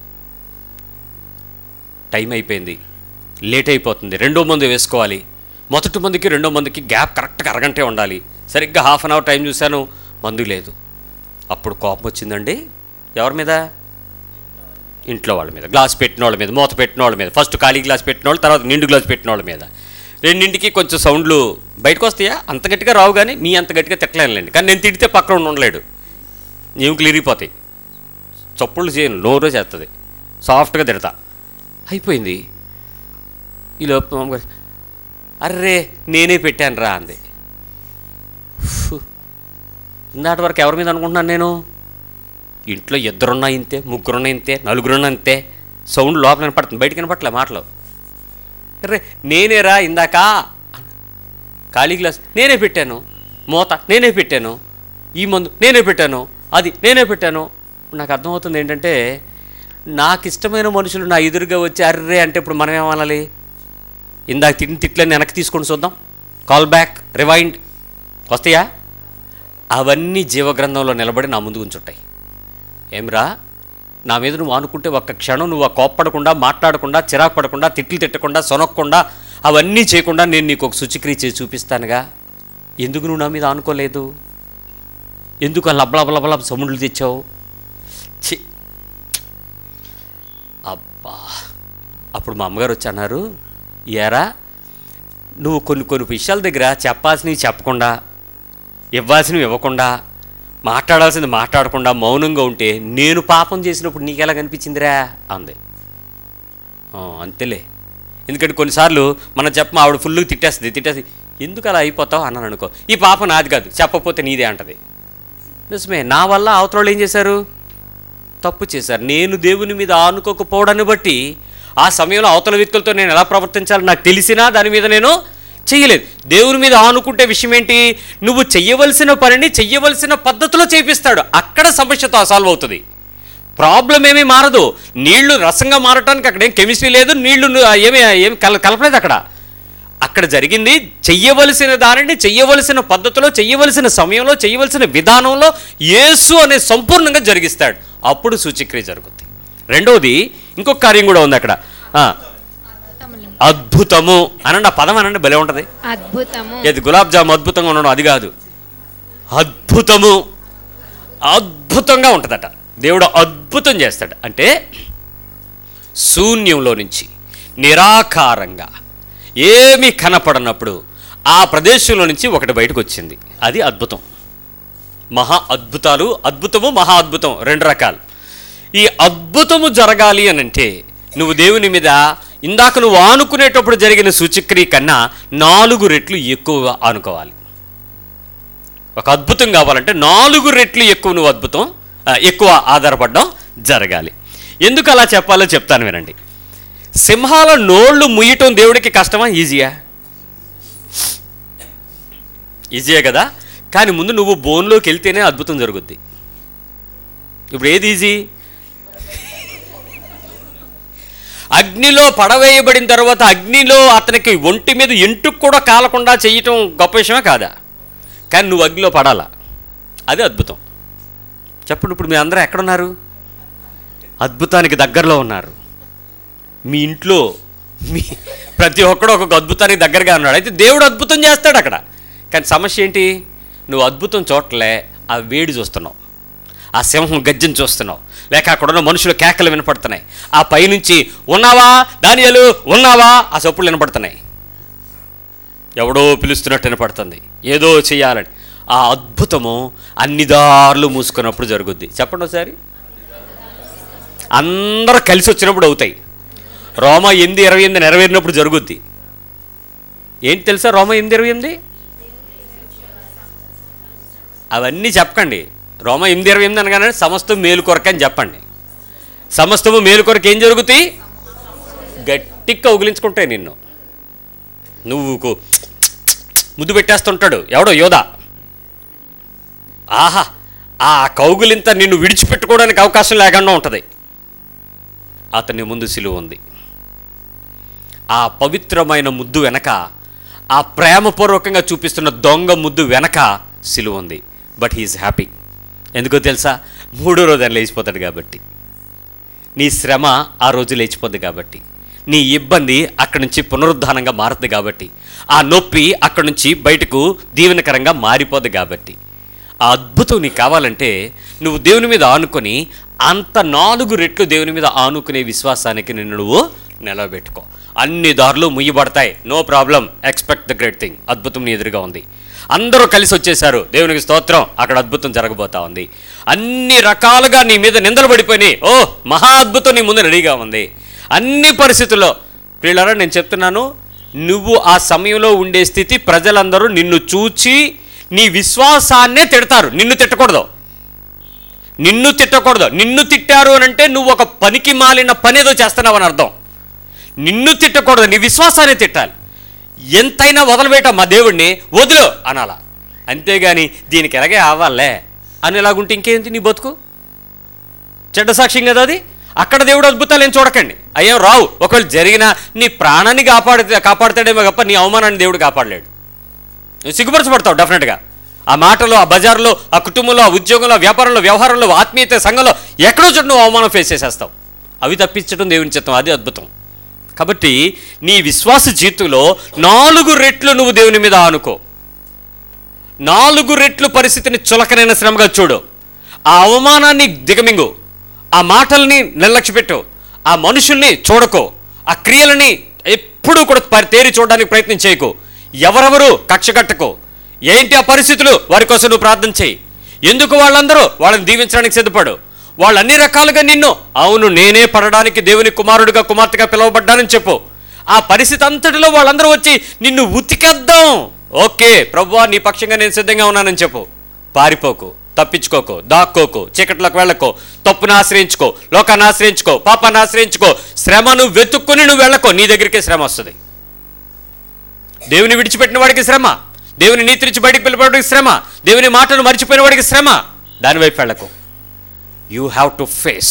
టైం అయిపోయింది లేట్ అయిపోతుంది రెండో మందు వేసుకోవాలి మొదటి మందుకి రెండో మందుకి గ్యాప్ కరెక్ట్గా అరగంటే ఉండాలి సరిగ్గా హాఫ్ అన్ అవర్ టైం చూశాను మందు లేదు అప్పుడు కోపం వచ్చిందండి ఎవరి మీద ఇంట్లో వాళ్ళ మీద గ్లాస్ పెట్టిన వాళ్ళ మీద మూత పెట్టిన వాళ్ళ మీద ఫస్ట్ ఖాళీ గ్లాస్ పెట్టిన వాళ్ళు తర్వాత నిండు గ్లాస్ పెట్టిన వాళ్ళ మీద రెండింటికి కొంచెం సౌండ్లు బయటకు వస్తాయా అంత గట్టిగా రావు కానీ మీ అంత గట్టిగా తిట్టలేనులేండి కానీ నేను తిడితే పక్కన ఉండి ఉండలేడు ఎముకలు ఇరిగిపోతాయి చప్పుళ్ళు చేయను నోరు చేస్తుంది సాఫ్ట్గా తిడతా అయిపోయింది ఈ లోపు మా అమ్మగారు అర్రే నేనే పెట్టాను రా అంది ఫు. ఇందాటి వరకు ఎవరి మీద అనుకుంటున్నాను నేను ఇంట్లో ఇద్దరున్నా ఇంతే ముగ్గురున్నా ఇంతే నలుగురున్నా ఇంతే సౌండ్ లోపల వినపడుతుంది బయటికి వినపట్లే మాటలు అరే నేనేరా ఇందాక ఖాళీ గ్లాస్ నేనే పెట్టాను మూత నేనే పెట్టాను ఈ మందు నేనే పెట్టాను అది నేనే పెట్టాను నాకు అర్థమవుతుంది ఏంటంటే నాకు ఇష్టమైన మనుషులు నా ఎదురుగా వచ్చి అర్రే అంటే ఇప్పుడు మనం ఏమనాలి ఇందాక తిట్టిన తిట్లని వెనక్కి తీసుకొని చూద్దాం కాల్ బ్యాక్ రివైండ్ వస్తాయా అవన్నీ జీవగ్రంథంలో నిలబడి నా ముందు ఉంచుంటాయి ఏమిరా నా మీద నువ్వు అనుకుంటే ఒక్క క్షణం నువ్వు ఆ కోప్పడకుండా మాట్లాడకుండా చిరాకు పడకుండా తిట్లు తిట్టకుండా సొనక్కుండా అవన్నీ చేయకుండా నేను నీకు ఒక శుచిక్రియ చేసి చూపిస్తానుగా ఎందుకు నువ్వు నా మీద ఆనుకోలేదు ఎందుకు ఆ లబ్బలబలబల సముండ్లు తెచ్చావు చి అబ్బా అప్పుడు మా అమ్మగారు వచ్చి అన్నారు ఏరా నువ్వు కొన్ని కొన్ని విషయాల దగ్గర చెప్పాల్సినవి చెప్పకుండా ఇవ్వాల్సినవి ఇవ్వకుండా మాట్లాడాల్సింది మాట్లాడకుండా మౌనంగా ఉంటే నేను పాపం చేసినప్పుడు నీకెలా కనిపించిందిరా అంది "ఆ, అంతేలే ఎందుకంటే కొన్నిసార్లు మనం చెప్ప ఆవిడ ఫుల్గా తిట్టేస్తుంది తిట్టేసి ఎందుకు అలా అయిపోతావు అన్నాను అనుకో ఈ పాప నాది కాదు చెప్పకపోతే నీదే అంటది నిజమే నా వల్ల అవతల వాళ్ళు ఏం చేశారు తప్పు చేశారు నేను దేవుని మీద ఆనుకోకపోవడాన్ని బట్టి ఆ సమయంలో అవతల వ్యక్తులతో నేను ఎలా ప్రవర్తించాలో నాకు తెలిసినా దాని మీద నేను చెయ్యలేదు దేవుని మీద ఆనుకుంటే విషయం ఏంటి నువ్వు చెయ్యవలసిన పనిని చెయ్యవలసిన పద్ధతిలో చేపిస్తాడు అక్కడ సమస్యతో సాల్వ్ అవుతుంది ప్రాబ్లం ఏమీ మారదు నీళ్లు రసంగా మారటానికి అక్కడ ఏం కెమిస్ట్రీ లేదు నీళ్లు ను- ఏమీ ఏమి కల కలపలేదు అక్కడ అక్కడ జరిగింది చెయ్యవలసిన దానిని చెయ్యవలసిన పద్ధతిలో చెయ్యవలసిన సమయంలో చెయ్యవలసిన విధానంలో యేసు అనే సంపూర్ణంగా జరిగిస్తాడు అప్పుడు సూచిక్రియ జరుగుతుంది రెండవది ఇంకొక కార్యం కూడా ఉంది అక్కడ ఆ, అద్భుతము అనండి ఆ పదం అనండి భలే ఉంటుంది అద్భుతము ఏది గులాబ్ జామ్ అద్భుతంగా ఉండడం అది కాదు అద్భుతము అద్భుతంగా ఉంటుందట దేవుడు అద్భుతం చేస్తాడు అంటే శూన్యంలో నుంచి నిరాకారంగా ఏమీ కనపడనప్పుడు ఆ ప్రదేశంలో నుంచి ఒకటి బయటకు వచ్చింది అది అద్భుతం మహా అద్భుతాలు అద్భుతము మహా అద్భుతం రెండు రకాలు ఈ అద్భుతము జరగాలి అని అంటే నువ్వు దేవుని మీద ఇందాక నువ్వు ఆనుకునేటప్పుడు జరిగిన సూచక్రియ కన్నా నాలుగు రెట్లు ఎక్కువ ఆనుకోవాలి ఒక అద్భుతం కావాలంటే నాలుగు రెట్లు ఎక్కువ నువ్వు అద్భుతం ఆ, ఎక్కువ ఆధారపడడం జరగాలి ఎందుకు అలా చెప్పాలో చెప్తాను వినండి సింహాల నోళ్ళు ముయ్యటం దేవుడికి కష్టమా ఈజీయా ఈజీయే కదా కానీ ముందు నువ్వు బోన్లోకి వెళ్తేనే అద్భుతం జరుగుద్ది ఇప్పుడు ఏది ఈజీ అగ్నిలో పడవేయబడిన తర్వాత అగ్నిలో అతనికి ఒంటి మీద ఎంటుకు కూడా కాలకుండా చేయటం గొప్ప విషయమే కాదా కానీ నువ్వు అగ్నిలో పడాలా అది అద్భుతం చెప్పండి ఇప్పుడు మీ అందరూ ఎక్కడున్నారు అద్భుతానికి దగ్గరలో ఉన్నారు మీ ఇంట్లో మీ ప్రతి ఒక్కడు ఒక్కొక్క అద్భుతానికి దగ్గరగా ఉన్నాడు అయితే దేవుడు అద్భుతం చేస్తాడు అక్కడ కానీ సమస్య ఏంటి నువ్వు అద్భుతం చూడలే ఆ వేడి చూస్తున్నావు ఆ సింహం గజ్జం చూస్తున్నావు లేక అక్కడ ఉన్న మనుషుల కేకలు వినపడుతున్నాయి ఆ పైనుంచి ఉన్నావా దానియలు ఉన్నావా ఆ చప్పులు వినపడుతున్నాయి ఎవడో పిలుస్తున్నట్టు వినపడుతుంది ఏదో చేయాలని ఆ అద్భుతము అన్ని దారులు మూసుకున్నప్పుడు జరుగుద్ది చెప్పండి ఒకసారి అందరూ కలిసి వచ్చినప్పుడు అవుతాయి రోమ ఎనిమిది ఇరవై ఎనిమిది నెరవేరినప్పుడు జరుగుద్ది ఏంటి తెలుసా రోమ ఎనిమిది ఇరవై ఎనిమిది అవన్నీ చెప్పకండి రోమ ఎనిమిది ఇరవై ఎనిమిది అనగానే సమస్తం మేలు కొరక అని చెప్పండి సమస్తము మేలు కొరకు ఏం జరుగుతాయి గట్టిగా కౌగిలించుకుంటాయి నిన్ను నువ్వు కు- ముద్దు పెట్టేస్తుంటాడు ఎవడో యోధ ఆహా ఆ కౌగులింత నిన్ను విడిచిపెట్టుకోవడానికి అవకాశం లేకుండా ఉంటుంది అతని ముందు సిలువ ఉంది ఆ పవిత్రమైన ముద్దు వెనక ఆ ప్రేమపూర్వకంగా చూపిస్తున్న దొంగ ముద్దు వెనక సిలువ ఉంది బట్ హీఈస్ హ్యాపీ ఎందుకో తెలుసా మూడో రోజు ఆయన లేచిపోతాడు కాబట్టి నీ శ్రమ ఆ రోజు లేచిపోద్ది కాబట్టి నీ ఇబ్బంది అక్కడి నుంచి పునరుద్ధానంగా మారుతుంది కాబట్టి ఆ నొప్పి అక్కడి నుంచి బయటకు దీవెనకరంగా మారిపోద్ది కాబట్టి ఆ అద్భుతం నీకు కావాలంటే నువ్వు దేవుని మీద ఆనుకొని అంత నాలుగు రెట్లు దేవుని మీద ఆనుకునే విశ్వాసానికి నిన్ను నువ్వు నిలబెట్టుకో అన్ని దారులు ముయ్యబడతాయి no problem expect the great thing అద్భుతం నీ ఎదురుగా ఉంది అందరూ కలిసి వచ్చేసారు దేవునికి స్తోత్రం అక్కడ అద్భుతం జరగబోతా ఉంది అన్ని రకాలుగా నీ మీద నిందలు పడిపోయినాయి ఓ మహా అద్భుతం నీ ముందు రెడీగా ఉంది అన్ని పరిస్థితుల్లో వీళ్ళరా నేను చెప్తున్నాను నువ్వు ఆ సమయంలో ఉండే స్థితి ప్రజలందరూ నిన్ను చూచి నీ విశ్వాసాన్నే తిడతారు నిన్ను తిట్టకూడదు నిన్ను తిట్టకూడదు నిన్ను తిట్టారు అని అంటే నువ్వు ఒక పనికి మాలిన పని ఏదో చేస్తున్నావు అని అర్థం నిన్ను తిట్టకూడదు నీ విశ్వాసాన్ని తిట్టాలి ఎంతైనా వదలబెట్ట మా దేవుడిని వదులు అనాలా అంతేగాని దీనికి ఎలాగే అవ్వాలే అని ఇలాగుంటే ఇంకేంటి నీ బతుకు చెడ్డ సాక్ష్యం కదా అది అక్కడ దేవుడు అద్భుతాలు ఏం చూడకండి అయ్యో రావు ఒకవేళ జరిగినా నీ ప్రాణాన్ని కాపాడితే కాపాడుతాడేమో తప్ప నీ అవమానాన్ని దేవుడు కాపాడలేడు నువ్వు సిగ్గుపరచబడతావు డెఫినెట్గా ఆ మాటలో ఆ బజార్లో ఆ కుటుంబంలో ఆ ఉద్యోగంలో ఆ వ్యాపారంలో వ్యవహారంలో ఆత్మీయత సంఘంలో ఎక్కడో చోట నువ్వు అవమానం ఫేస్ చేసేస్తావు అవి తప్పించడం దేవుని చిత్తం అది అద్భుతం కాబట్టి నీ విశ్వాస జీవితంలో నాలుగు రెట్లు నువ్వు దేవుని మీద ఆనుకో నాలుగు రెట్లు పరిస్థితిని చులకనైన శ్రమగా చూడు ఆ అవమానాన్ని దిగమింగు ఆ మాటల్ని నిర్లక్ష్యపెట్టు ఆ మనుషుల్ని చూడకో ఆ క్రియలని ఎప్పుడూ కూడా పరి- తేరి చూడడానికి ప్రయత్నం చేయకు ఎవరెవరు కక్ష కట్టకో ఏంటి ఆ పరిస్థితులు వారి కోసం నువ్వు ప్రార్థన చేయి ఎందుకు వాళ్ళందరూ వాళ్ళని దీవించడానికి సిద్ధపడు వాళ్ళు అన్ని రకాలుగా నిన్ను అవును నేనే పడడానికి దేవుని కుమారుడిగా కుమార్తెగా పిలువబడ్డానని చెప్పు ఆ పరిస్థితి అంతటిలో వాళ్ళందరూ వచ్చి నిన్ను ఉతికేద్దాం ఓకే ప్రభువా నీ పక్షంగా నేను సిద్ధంగా ఉన్నానని చెప్పు పారిపోకు తప్పించుకోకు దాక్కోకు చీకట్లోకి వెళ్ళకో తప్పును ఆశ్రయించుకో లోకాన్ని ఆశ్రయించుకో పాపాన్ని ఆశ్రయించుకో శ్రమను వెతుక్కుని నువ్వు వెళ్ళకో నీ దగ్గరికే శ్రమ వస్తుంది దేవుని విడిచిపెట్టిన వాడికి శ్రమ దేవుని నీతి నుంచి బయటికి వెళ్ళిపోవడానికి శ్రమ దేవుని మాటను మర్చిపోయిన వాడికి శ్రమ దాని వైపు వెళ్ళకు you have to face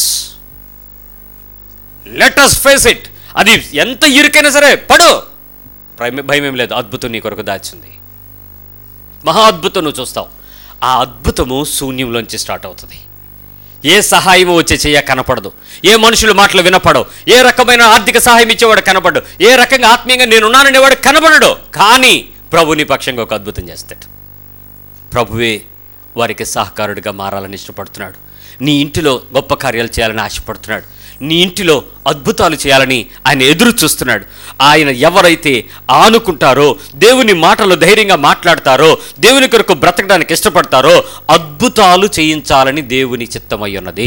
let us face it అది ఎంత ఇరుకైనా సరే పడు భయం- భయం ఏం లేదు అద్భుతం నీ కొరకు దాచింది మహా అద్భుతం నువ్వు చూస్తావు ఆ అద్భుతము శూన్యంలోంచి స్టార్ట్ అవుతుంది ఏ సహాయము వచ్చే చెయ్య కనపడదు ఏ మనుషుల మాటలు వినపడవు ఏ రకమైన ఆర్థిక సహాయం ఇచ్చేవాడు కనపడు ఏ రకంగా ఆత్మీయంగా నేనున్నాననేవాడు కనపడడు కానీ ప్రభు నీ పక్షంగా ఒక అద్భుతం చేస్తాడు ప్రభువే వారికి సహకారుడిగా మారాలని ఇష్టపడుతున్నాడు నీ ఇంటిలో గొప్ప కార్యాలు చేయాలని ఆశపడుతున్నాడు నీ ఇంటిలో అద్భుతాలు చేయాలని ఆయన ఎదురు చూస్తున్నాడు ఆయన ఎవరైతే ఆనుకుంటారో దేవుని మాటలు ధైర్యంగా మాట్లాడతారో దేవుని కొరకు బ్రతకడానికి ఇష్టపడతారో అద్భుతాలు చేయించాలని దేవుని చిత్తమై ఉన్నది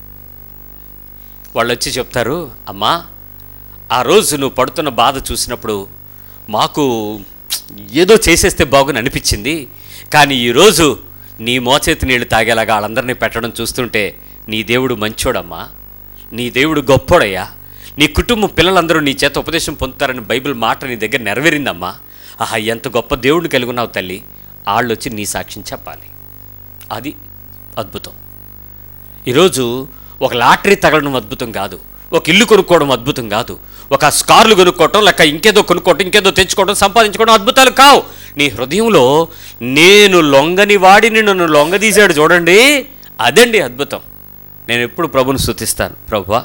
వాళ్ళు వచ్చి చెప్తారు అమ్మా ఆ రోజు నువ్వు పడుతున్న బాధ చూసినప్పుడు మాకు ఏదో చేసేస్తే బాగుని అనిపించింది కానీ ఈరోజు నీ మోచేతి నీళ్లు తాగేలాగా వాళ్ళందరినీ పెట్టడం చూస్తుంటే నీ దేవుడు మంచోడమ్మా నీ దేవుడు గొప్పోడయ్యా నీ కుటుంబం పిల్లలందరూ నీ చేత ఉపదేశం పొందుతారని బైబిల్ మాట నీ దగ్గర నెరవేరిందమ్మా ఆహా ఎంత గొప్ప దేవుడిని కలిగి ఉన్నావు తల్లి వాళ్ళు వచ్చి నీ సాక్ష్యం చెప్పాలి అది అద్భుతం ఈరోజు ఒక లాటరీ తగలడం అద్భుతం కాదు ఒక ఇల్లు కొనుక్కోవడం అద్భుతం కాదు ఒక స్కార్లు కొనుక్కోవటం లేక ఇంకేదో కొనుక్కోవటం ఇంకేదో తెచ్చుకోవడం సంపాదించుకోవడం అద్భుతాలు కావు నీ హృదయంలో నేను లొంగని వాడిని నన్ను లొంగదీశాడు చూడండి అదండి అద్భుతం నేను ఎప్పుడు ప్రభుని స్తుతిస్తాను ప్రభువా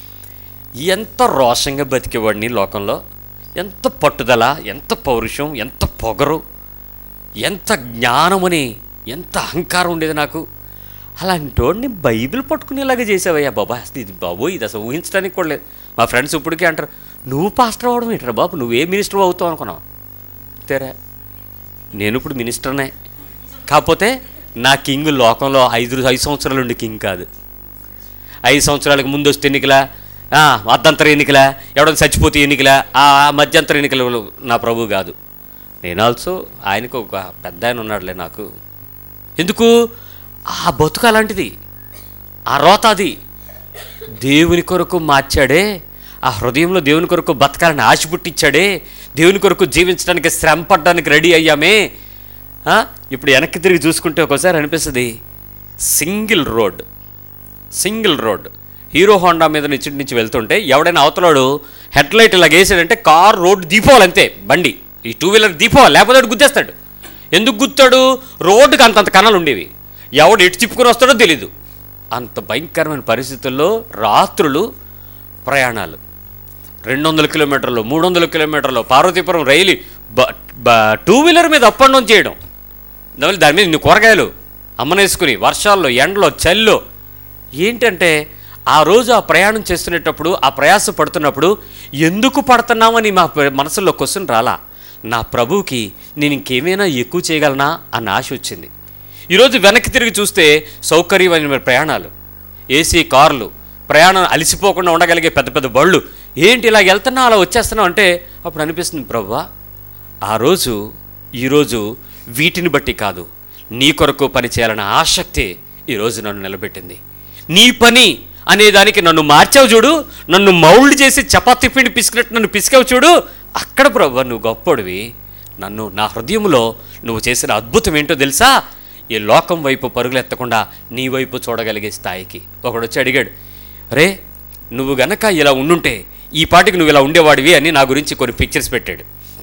ఎంత రోషంగా బతికేవాడిని లోకంలో ఎంత పట్టుదల ఎంత పౌరుషం ఎంత పొగరు ఎంత జ్ఞానమని ఎంత అహంకారం ఉండేది నాకు అలాంటి వాడిని బైబిల్ పట్టుకునేలాగా చేసావయ్యా బాబా అసలు ఇది బాబు ఇది అసలు ఊహించడానికి కూడా లేదు మా ఫ్రెండ్స్ ఇప్పటికీ అంటారు నువ్వు పాస్టర్ అవ్వడం ఏంటరా బాబు నువ్వే మినిస్టర్ అవుతావు అనుకున్నావు అంతేరా నేను ఇప్పుడు మినిస్టర్నే కాకపోతే నా కింగ్ లోకంలో ఐదు ఐదు సంవత్సరాలు ఉండి కింగ్ కాదు ఐదు సంవత్సరాలకు ముందు వస్తే ఎన్నికలా ఆ, అర్ధంతర ఎన్నికలా ఎవడన్నా చచ్చిపోతే ఎన్నికలా ఆ మధ్యంతర ఎన్నికలు నా ప్రభు కాదు నేను ఆల్సో ఆయనకు ఒక పెద్ద ఆయన ఉన్నాడులే నాకు ఎందుకు ఆ బతుకు అలాంటిది ఆ రోత అది దేవుని కొరకు మార్చాడే ఆ హృదయంలో దేవుని కొరకు బతకాలని ఆశ పుట్టించాడే దేవుని కొరకు జీవించడానికి శ్రమ పడడానికి రెడీ అయ్యామే ఆ? ఇప్పుడు వెనక్కి తిరిగి చూసుకుంటే ఒకసారి అనిపిస్తుంది single road single road Hero Honda మీద నుంచి నుంచి వెళ్తుంటే ఎవడైనా అవతలాడు హెడ్ లైట్ ఇలా వేసాడంటే కార్ రోడ్ దీపోవాలి అంతే బండి ఈ టూ వీలర్ దీపోవాలి లేకపోతే వాడు గుద్దేస్తాడు ఎందుకు గుద్దాడు రోడ్డుకి అంతంత కణాలు ఉండేవి ఎవడు ఎటు తిప్పుకొని వస్తాడో తెలీదు అంత భయంకరమైన పరిస్థితుల్లో రాత్రులు ప్రయాణాలు రెండు వందల కిలోమీటర్లు మూడు వందల కిలోమీటర్లు పార్వతీపురం రైలు బ- బ- టూ వీలర్ మీద అప్ అండ్ డౌన్ చేయడం దాని దాని మీద ఇన్ని కూరగాయలు అమ్మనేసుకుని వర్షాల్లో ఎండలో చల్లో ఏంటంటే ఆ రోజు ఆ ప్రయాణం చేస్తునేటప్పుడు ఆ ప్రయాస పడుతున్నప్పుడు ఎందుకు పడుతున్నామని మా ప్ర- మనసులో క్వశ్చన్ రాలా నా ప్రభువుకి నేను ఇంకేమైనా ఎక్కువ చేయగలనా అన్న ఆశ వచ్చింది ఈరోజు వెనక్కి తిరిగి చూస్తే సౌకర్యమైన ప్రయాణాలు ఏసీ కార్లు ప్రయాణం అలసిపోకుండా ఉండగలిగే పెద్ద పెద్ద బళ్ళు ఏంటి ఇలా వెళ్తున్నా అలా వచ్చేస్తున్నావు అంటే అప్పుడు అనిపిస్తుంది ప్రభా ఆ రోజు ఈరోజు వీటిని బట్టి కాదు నీ కొరకు పని చేయాలన్న ఆసక్తి ఈరోజు నన్ను నిలబెట్టింది నీ పని అనే దానికి నన్ను మార్చావు చూడు నన్ను మౌల్డ్ చేసి చపాతీ పిండి పిసికినట్టు నన్ను పిసికావు చూడు అక్కడ ప్రభు నువ్వు గొప్పడివి నన్ను నా హృదయంలో నువ్వు చేసిన అద్భుతం ఏంటో తెలుసా ఈ లోకం వైపు పరుగులెత్తకుండా నీ వైపు చూడగలిగే స్థాయికి ఒకడు వచ్చి అడిగాడు రే నువ్వు గనక ఇలా ఉండుంటే ఈ పాటికి నువ్వు ఇలా ఉండేవాడివి అని నా గురించి కొన్ని పిక్చర్స్ పెట్టాడు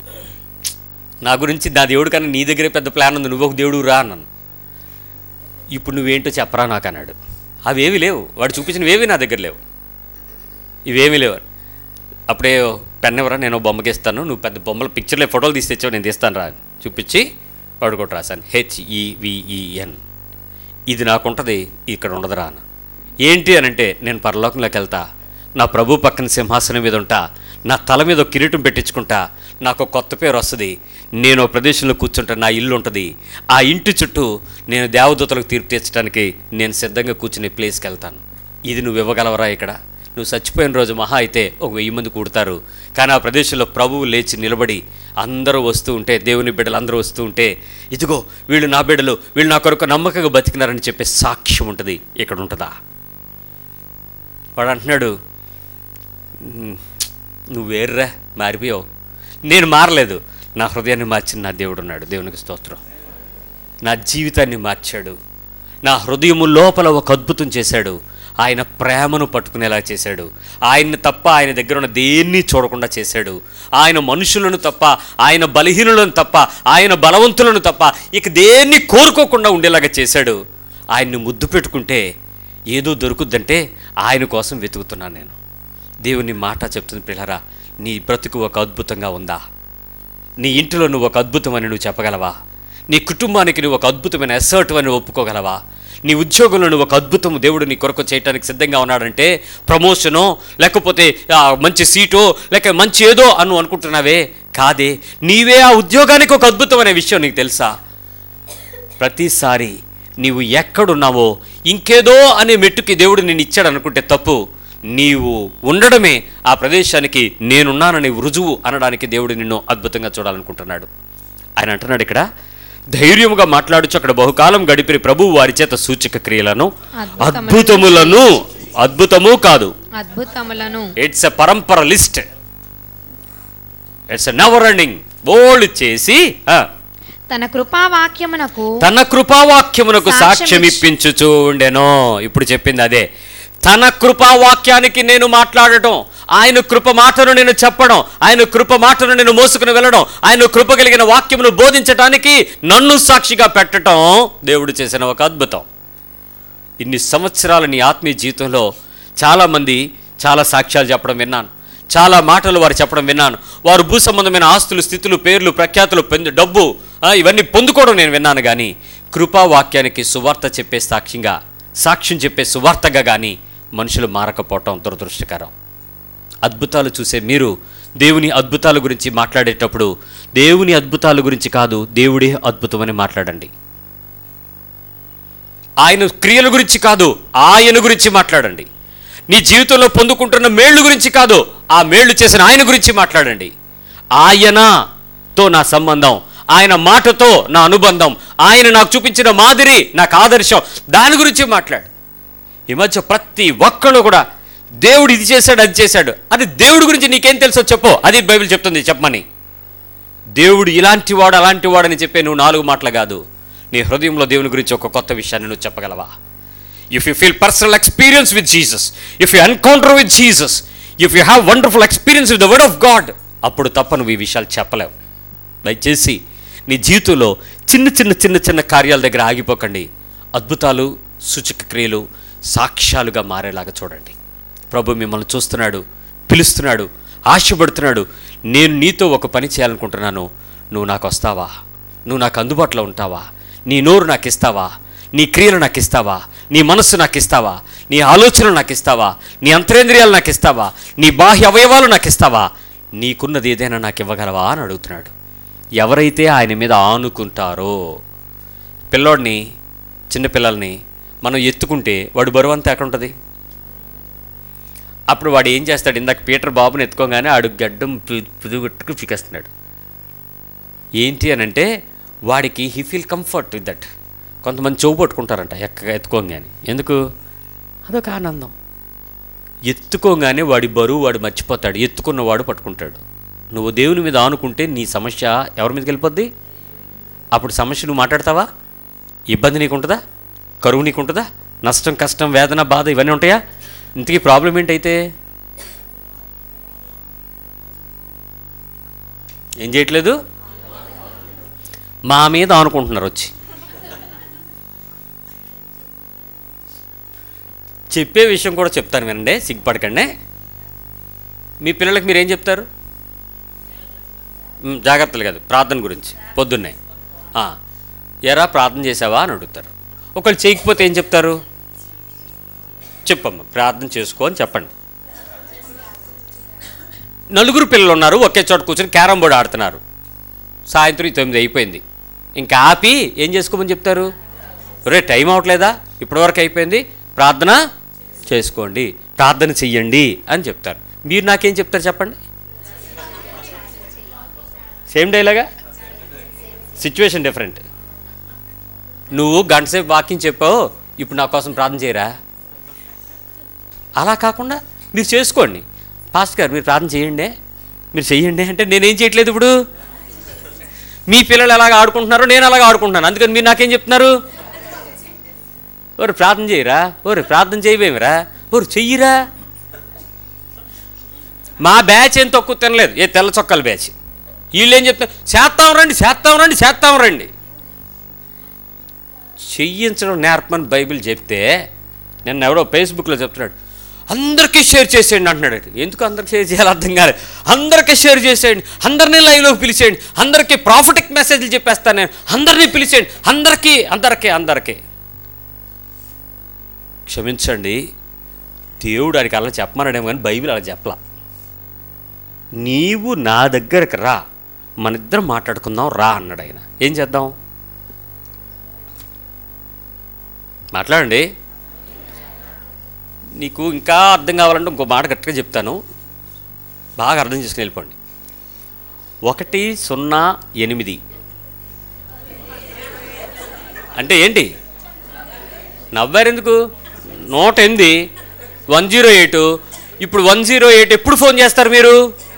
నా గురించి నా దేవుడు కన్నా నీ దగ్గరే పెద్ద ప్లాన్ ఉంది నువ్వు ఒక దేవుడు రా అన్నాను ఇప్పుడు నువ్వేంటో చెప్పరా నాకు అన్నాడు అవేవి లేవు వాడు చూపించినవేవి నా దగ్గర లేవు ఇవేమీ లేవు అప్పుడే పెన్ ఎవరా నేను బొమ్మకి ఇస్తాను నువ్వు పెద్ద బొమ్మల పిక్చర్లో ఫోటోలు తీసి తెచ్చావు నేను తీస్తాను రా అని చూపించి వాడు కూడా రాశాను హెచ్ఈవిఈఎన్ ఇది నాకుంటుంది ఇక్కడ ఉండదు రా అని ఏంటి అని అంటే నేను పరలోకంలోకి వెళ్తా నా ప్రభు పక్కన సింహాసనం మీద ఉంటా నా తల మీద ఒక కిరీటం పెట్టించుకుంటా నాకు ఒక కొత్త పేరు వస్తుంది నేను ఒక ప్రదేశంలో కూర్చుంటా నా ఇల్లు ఉంటుంది ఆ ఇంటి చుట్టూ నేను దేవదూతలకు తీర్పు తీర్చడానికి నేను సిద్ధంగా కూర్చునే ప్లేస్కి వెళ్తాను ఇది నువ్వు ఇవ్వగలవరా ఇక్కడ నువ్వు చచ్చిపోయిన రోజు మహా అయితే ఒక వెయ్యి మంది కూడతారు కానీ ఆ ప్రదేశంలో ప్రభువు లేచి నిలబడి అందరూ వస్తూ ఉంటే దేవుని బిడ్డలు అందరూ వస్తూ ఉంటే ఇదిగో వీళ్ళు నా బిడ్డలు వీళ్ళు నా కొరకు నమ్మకంగా బతికినారని చెప్పే సాక్ష్యం ఉంటుంది ఇక్కడ ఉంటుందా వాడు అంటున్నాడు "ఉమ్, నువ్వు వేర్రా మారిపోయావు నేను మారలేదు నా హృదయాన్ని మార్చిన నా దేవుడు ఉన్నాడు దేవునికి స్తోత్రం నా జీవితాన్ని మార్చాడు నా హృదయము లోపల ఒక అద్భుతం చేశాడు ఆయన ప్రేమను పట్టుకునేలా చేశాడు ఆయన్ని తప్ప ఆయన దగ్గర ఉన్న దేన్ని చూడకుండా చేశాడు ఆయన మనుషులను తప్ప ఆయన బలహీనులను తప్ప ఆయన బలవంతులను తప్ప ఇక దేన్ని కోరుకోకుండా ఉండేలాగా చేశాడు ఆయన్ని ముద్దు పెట్టుకుంటే ఏదో దొరుకుద్దంటే ఆయన కోసం వెతుకుతున్నాను నేను దేవుని మాట చెప్తుంది పిల్లరా నీ బ్రతుకు ఒక అద్భుతంగా ఉందా నీ ఇంటిలో నువ్వు ఒక అద్భుతమని నువ్వు చెప్పగలవా నీ కుటుంబానికి నువ్వు ఒక అద్భుతమైన అసర్ట్ అని ఒప్పుకోగలవా నీ ఉద్యోగంలో నువ్వు ఒక అద్భుతం దేవుడు నీ కొరకు చేయడానికి సిద్ధంగా ఉన్నాడంటే ప్రమోషనో లేకపోతే ఆ, మంచి సీటో లేక మంచి ఏదో అని అనుకుంటున్నావే కాదే నీవే ఆ ఉద్యోగానికి ఒక అద్భుతం అనే విషయం నీకు తెలుసా ప్రతిసారి నీవు ఎక్కడున్నావో ఇంకేదో అనే మెట్టుకి దేవుడు నేను ఇచ్చాడు అనుకుంటే తప్పు నీవు ఉండడమే ఆ ప్రదేశానికి నేనున్నానని రుజువు అనడానికి దేవుడు నిన్ను అద్భుతంగా చూడాలనుకుంటున్నాడు ఆయన అంటున్నాడు ఇక్కడ ధైర్యముగా మాట్లాడుచు అక్కడ బహుకాలం గడిపిన ప్రభువు వారి చేత సూచక క్రియలను అద్భుతములను అద్భుతము కాదు అద్భుతములను ఇట్స్ ఎ పరంపర list it's a never running bold చేసి ఆ, తన కృపావాక్యమునకు తన కృపావాక్యమునకు సాక్ష్యం సాక్ష్యం ఇచ్చి- ఇప్పించుచూ ఉండెను ఇప్పుడు చెప్పింది అదే తన కృపావాక్యానికి నేను మాట్లాడటం ఆయన కృప మాటను నేను చెప్పడం ఆయన కృప మాటను నేను మోసుకుని వెళ్ళడం ఆయన కృప కలిగిన వాక్యమును బోధించడానికి నన్ను సాక్షిగా పెట్టడం దేవుడు చేసిన ఒక అద్భుతం ఇన్ని సంవత్సరాల నీ ఆత్మీయ జీవితంలో చాలామంది చాలా సాక్ష్యాలు చెప్పడం విన్నాను చాలా మాటలు వారు చెప్పడం విన్నాను వారు భూ సంబంధమైన ఆస్తులు స్థితులు పేర్లు ప్రఖ్యాతులు పొంది డబ్బు ఆ, ఇవన్నీ పొందుకోవడం నేను విన్నాను కానీ కృపావాక్యానికి సువార్త చెప్పే సాక్ష్యంగా సాక్ష్యం చెప్పే సువార్తగా కానీ మనుషులు మారకపోవటం దురదృష్టకరం అద్భుతాలు చూసే మీరు దేవుని అద్భుతాల గురించి మాట్లాడేటప్పుడు దేవుని అద్భుతాల గురించి కాదు దేవుడే అద్భుతమని మాట్లాడండి ఆయన క్రియల గురించి కాదు ఆయన గురించి మాట్లాడండి నీ జీవితంలో పొందుకుంటున్న మేళ్ళు గురించి కాదు ఆ మేళ్ళు చేసిన ఆయన గురించి మాట్లాడండి ఆయనతో నా సంబంధం ఆయన మాటతో నా అనుబంధం ఆయన నాకు చూపించిన మాదిరి నాకు ఆదర్శం దాని గురించి మాట్లాడు ఈ మధ్య ప్రతి ఒక్కళ్ళు కూడా దేవుడు ఇది చేశాడు అది చేశాడు అది దేవుడి గురించి నీకేం తెలుసో చెప్పు అది బైబిల్ చెప్తుంది చెప్పమని దేవుడు ఇలాంటి వాడు అలాంటి వాడని చెప్పే నువ్వు నాలుగు మాటలు కాదు నీ హృదయంలో దేవుని గురించి ఒక కొత్త విషయాన్ని నువ్వు చెప్పగలవా if you feel personal experience with Jesus if you encounter with Jesus if you have wonderful experience with the word of God అప్పుడు తప్ప నువ్వు ఈ విషయాలు చెప్పలేవు దయచేసి నీ జీవితంలో చిన్న చిన్న చిన్న చిన్న కార్యాల దగ్గర ఆగిపోకండి అద్భుతాలు సూచక క్రియలు సాక్ష్యాలుగా మారేలాగా చూడండి ప్రభు మిమ్మల్ని చూస్తున్నాడు పిలుస్తున్నాడు ఆశపడుతున్నాడు నేను నీతో ఒక పని చేయాలనుకుంటున్నాను నువ్వు నాకు వస్తావా నువ్వు నాకు అందుబాటులో ఉంటావా నీ నోరు నాకు ఇస్తావా నీ క్రియలు నాకు ఇస్తావా నీ మనస్సు నాకు ఇస్తావా నీ ఆలోచనలు నాకు ఇస్తావా నీ అంతరేంద్రియాలు నాకు ఇస్తావా నీ బాహ్య అవయవాలు నాకు ఇస్తావా నీకున్నది ఏదైనా నాకు ఇవ్వగలవా అని అడుగుతున్నాడు ఎవరైతే ఆయన మీద ఆనుకుంటారో పిల్లోడిని చిన్నపిల్లల్ని మనం ఎత్తుకుంటే వాడు బరువు అంతా ఎక్కడ ఉంటుంది అప్పుడు వాడు ఏం చేస్తాడు ఇందాక పీటర్ బాబుని ఎత్తుకోగానే ఆడు గడ్డం పుదుగుట్టుకు పీకేస్తున్నాడు ఏంటి అని అంటే వాడికి he feel comfort with that కొంతమంది చెవు పట్టుకుంటారంట ఎక్కగా ఎత్తుకోగానే ఎందుకు అదొక ఆనందం ఎత్తుకోగానే వాడి బరువు వాడు మర్చిపోతాడు ఎత్తుకున్నవాడు పట్టుకుంటాడు నువ్వు దేవుని మీద ఆనుకుంటే నీ సమస్య ఎవరి మీదకి వెళ్ళిపోద్ది అప్పుడు సమస్య నువ్వు మాట్లాడతావా ఇబ్బంది నీకు ఉంటుందా కరువు నీకు ఉంటుందా నష్టం కష్టం వేదన బాధ ఇవన్నీ ఉంటాయా ఇంతకీ ప్రాబ్లం ఏంటైతే ఏం చేయట్లేదు మా మీద ఆనుకుంటున్నారు వచ్చి చెప్పే విషయం కూడా చెప్తాను వినండి సిగ్గుపడకండి మీ పిల్లలకి మీరు ఏం చెప్తారు మ్, జాగ్రత్తలు కాదు ప్రార్థన గురించి పొద్దున్నే ఆ, ఎరా ప్రార్థన చేసావా అని అడుగుతారు ఒకళ్ళు చేయకపోతే ఏం చెప్తారు చెప్పమ్మా ప్రార్థన చేసుకో అని చెప్పండి నలుగురు పిల్లలు ఉన్నారు ఒకే చోట కూర్చొని క్యారమ్ బోర్డు ఆడుతున్నారు సాయంత్రం ఈ తొమ్మిది అయిపోయింది ఇంకా ఆపి ఏం చేసుకోమని చెప్తారు రే టైం అవట్లేదా ఇప్పటివరకు అయిపోయింది ప్రార్థన చేసుకోండి ప్రార్థన చెయ్యండి అని చెప్తారు మీరు నాకేం చెప్తారు చెప్పండి సేమ్ డైలాగా సిచ్యువేషన్ డిఫరెంట్ నువ్వు గంట సేపు వాకింగ్ చెప్పావు ఇప్పుడు నా కోసం ప్రార్థన చేయరా అలా కాకుండా మీరు చేసుకోండి పాస్ట్ గారు మీరు ప్రార్థన చేయండి మీరు చెయ్యండి అంటే నేనేం చేయట్లేదు ఇప్పుడు మీ పిల్లలు ఎలాగ ఆడుకుంటున్నారో నేను అలాగ ఆడుకుంటున్నాను అందుకని మీరు నాకేం చెప్తున్నారు ఓరు ప్రార్థన చేయరా ఓరు ప్రార్థన చేయవేమిరా ఓరు చెయ్యిరా మా బ్యాచ్ ఏం తక్కువ తినలేదు ఏ తెల్ల చొక్కాల బ్యాచ్ వీళ్ళు ఏం చెప్తారు చేస్తాం రండి చేస్తాం రండి చేస్తాం రండి చెయ్యించడం నేర్పమని బైబిల్ చెప్తే నిన్న ఎవడో ఫేస్బుక్లో చెప్తున్నాడు అందరికీ షేర్ చేసేయండి అంటున్నాడు ఎందుకు అందరికి షేర్ చేయాలి అర్థం కాలేదు అందరికీ షేర్ చేసేయండి అందరినీ లైవ్లోకి పిలిచేయండి అందరికీ ప్రాఫిటిక్ మెసేజ్లు చెప్పేస్తాను నేను అందరినీ పిలిచేయండి అందరికీ అందరికీ అందరికీ క్షమించండి దేవుడు ఆడికి అలా చెప్పమన్నాడేమో కానీ బైబిల్ అలా చెప్పలా నీవు నా దగ్గరకు రా మన ఇద్దరం మాట్లాడుకుందాం రా అన్నాడు ఆయన ఏం చేద్దాం మాట్లాడండి నీకు ఇంకా అర్థం కావాలంటే ఇంకో మాట గట్టిగా చెప్తాను బాగా అర్థం చేసుకుని వెళ్ళిపోండి ఒకటి సున్నా ఎనిమిది అంటే ఏంటి నవ్వారు ఎందుకు నూట ఎనిమిది వన్ జీరో ఎయిట్ ఇప్పుడు వన్ జీరో ఎయిట్ ఎప్పుడు ఫోన్ చేస్తారు మీరు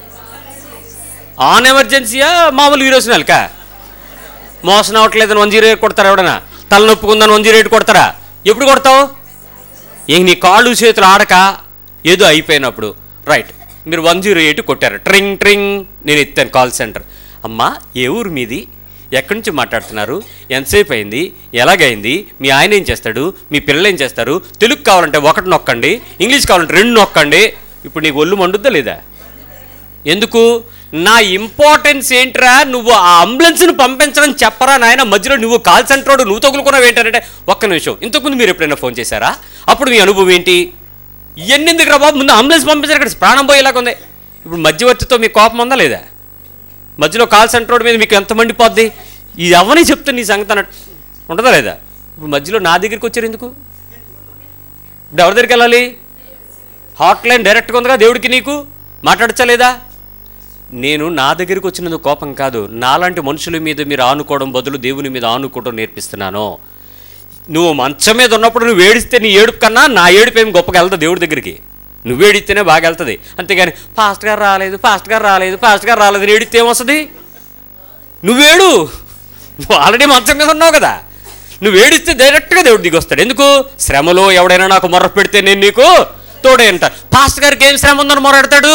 ఆన్ ఎమర్జెన్సీయా మామూలు ఈరోజు నెలకా మోసం అవ్వట్లేదని వన్ జీరో ఎయిట్ కొడతారా ఎవడన్నా తలనొప్పి ఉందని వన్ జీరో ఎయిట్ కొడతారా ఎప్పుడు కొడతావు ఇంక నీ కాళ్ళు చేతులు ఆడక ఏదో అయిపోయినప్పుడు రైట్ మీరు వన్ జీరో ఎయిట్ కొట్టారు ట్రింగ్ ట్రింగ్ నేను ఎత్తాను కాల్ సెంటర్ అమ్మా ఏ ఊరు మీది ఎక్కడి నుంచి మాట్లాడుతున్నారు ఎంతసేపు అయింది ఎలాగైంది మీ ఆయన ఏం చేస్తాడు మీ పిల్లలు ఏం చేస్తారు తెలుగు కావాలంటే ఒకటి నొక్కండి ఇంగ్లీష్ కావాలంటే రెండు నొక్కండి ఇప్పుడు నీకు ఒళ్ళు మండుద్దా లేదా ఎందుకు నా ఇంపార్టెన్స్ ఏంట్రా నువ్వు ఆ అంబులెన్స్ని పంపించడం చెప్పరా నాయన మధ్యలో నువ్వు కాల్ సెంటర్ నువ్వు తగులుకున్నావు ఏంటంటే ఒక్క నిమిషం ఇంతకుముందు మీరు ఎప్పుడైనా ఫోన్ చేశారా అప్పుడు మీ అనుభవం ఏంటి ఇవన్నీ ఎందుకు బాబు ముందు అంబులెన్స్ పంపించారు ఇక్కడ ప్రాణం పోయేలాగా ఉంది ఇప్పుడు మధ్యవర్తితో మీ కోపం ఉందా లేదా మధ్యలో కాల్ సెంటర్ మీద మీకు ఎంత మండిపోద్ది ఇది ఎవరిని చెప్తే నీ సంగతి అన్నట్టు ఉంటుందా లేదా ఇప్పుడు మధ్యలో నా దగ్గరికి వచ్చారు ఎందుకు ఇప్పుడు ఎవరి దగ్గరికి వెళ్ళాలి హాట్ లైన్ డైరెక్ట్గా ఉందిగా దేవుడికి నీకు మాట్లాడచ్చా లేదా నేను నా దగ్గరికి వచ్చినందుకు కోపం కాదు నాలాంటి మనుషుల మీద మీరు ఆనుకోవడం బదులు దేవుని మీద ఆనుకోవడం నేర్పిస్తున్నాను నువ్వు మంచం మీద ఉన్నప్పుడు నువ్వు ఏడిస్తే నీ ఏడుపు కన్నా నా ఏడుపు ఏం గొప్పగా వెళ్తా దేవుడి దగ్గరికి నువ్వు ఏడిస్తేనే బాగా వెళ్తుంది అంతేగాని ఫాస్ట్ గారు రాలేదు ఫాస్ట్ గారు రాలేదు ఫాస్ట్ గారు రాలేదు అని ఏడిస్తే ఏమొస్తుంది నువ్వేడు నువ్వు ఆల్రెడీ మంచం మీద ఉన్నావు కదా నువ్వు ఏడిస్తే డైరెక్ట్గా దేవుడు దిగి వస్తాడు ఎందుకు శ్రమలో ఎవడైనా నాకు మొర్ర పెడితే నేను నీకు తోడే అంట ఫాస్ట్ గారికి ఏం శ్రమ ఉందని మొరడతాడు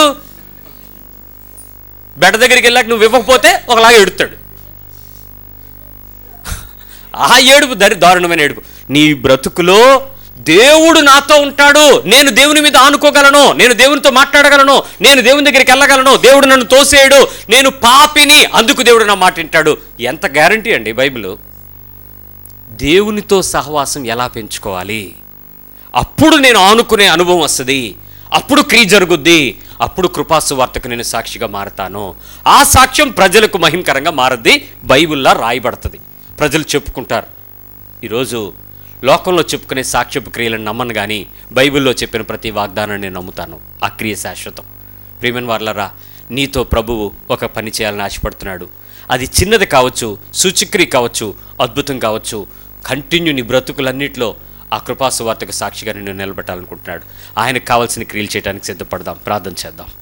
బెడ్ దగ్గరికి వెళ్ళాక నువ్వు ఇవ్వకపోతే ఒకలాగా ఎడుతాడు ఆ ఏడుపు దరి దారుణమైన ఏడుపు నీ బ్రతుకులో దేవుడు నాతో ఉంటాడు నేను దేవుని మీద ఆనుకోగలను నేను దేవునితో మాట్లాడగలను నేను దేవుని దగ్గరికి వెళ్ళగలను దేవుడు నన్ను తోసేయడు నేను పాపిని అందుకు దేవుడు నా మాట వింటాడు ఎంత గ్యారంటీ అండి బైబిల్ దేవునితో సహవాసం ఎలా పెంచుకోవాలి అప్పుడు నేను ఆనుకునే అనుభవం వస్తుంది అప్పుడు క్రియ జరుగుద్ది అప్పుడు కృపాసు వార్తకు నేను సాక్షిగా మారతాను ఆ సాక్ష్యం ప్రజలకు మహిమకరంగా మారద్ది బైబిల్లా రాయబడుతుంది ప్రజలు చెప్పుకుంటారు ఈరోజు లోకంలో చెప్పుకునే సాక్ష్యపు క్రియలను నమ్మను కానీ బైబిల్లో చెప్పిన ప్రతి వాగ్దానాన్ని నేను నమ్ముతాను ఆ క్రియ శాశ్వతం ప్రియమైన వాళ్ళరా నీతో ప్రభువు ఒక పని చేయాలని ఆశపడుతున్నాడు అది చిన్నది కావచ్చు సూచిక్రియ కావచ్చు అద్భుతం కావచ్చు కంటిన్యూ నీ బ్రతుకులన్నింటిలో ఆ కృపాసువార్తకు సాక్షిగా నిన్ను నిలబెట్టాలనుకుంటున్నాడు ఆయనకు కావాల్సిన క్రియలు చేయడానికి సిద్ధపడదాం ప్రార్థన చేద్దాం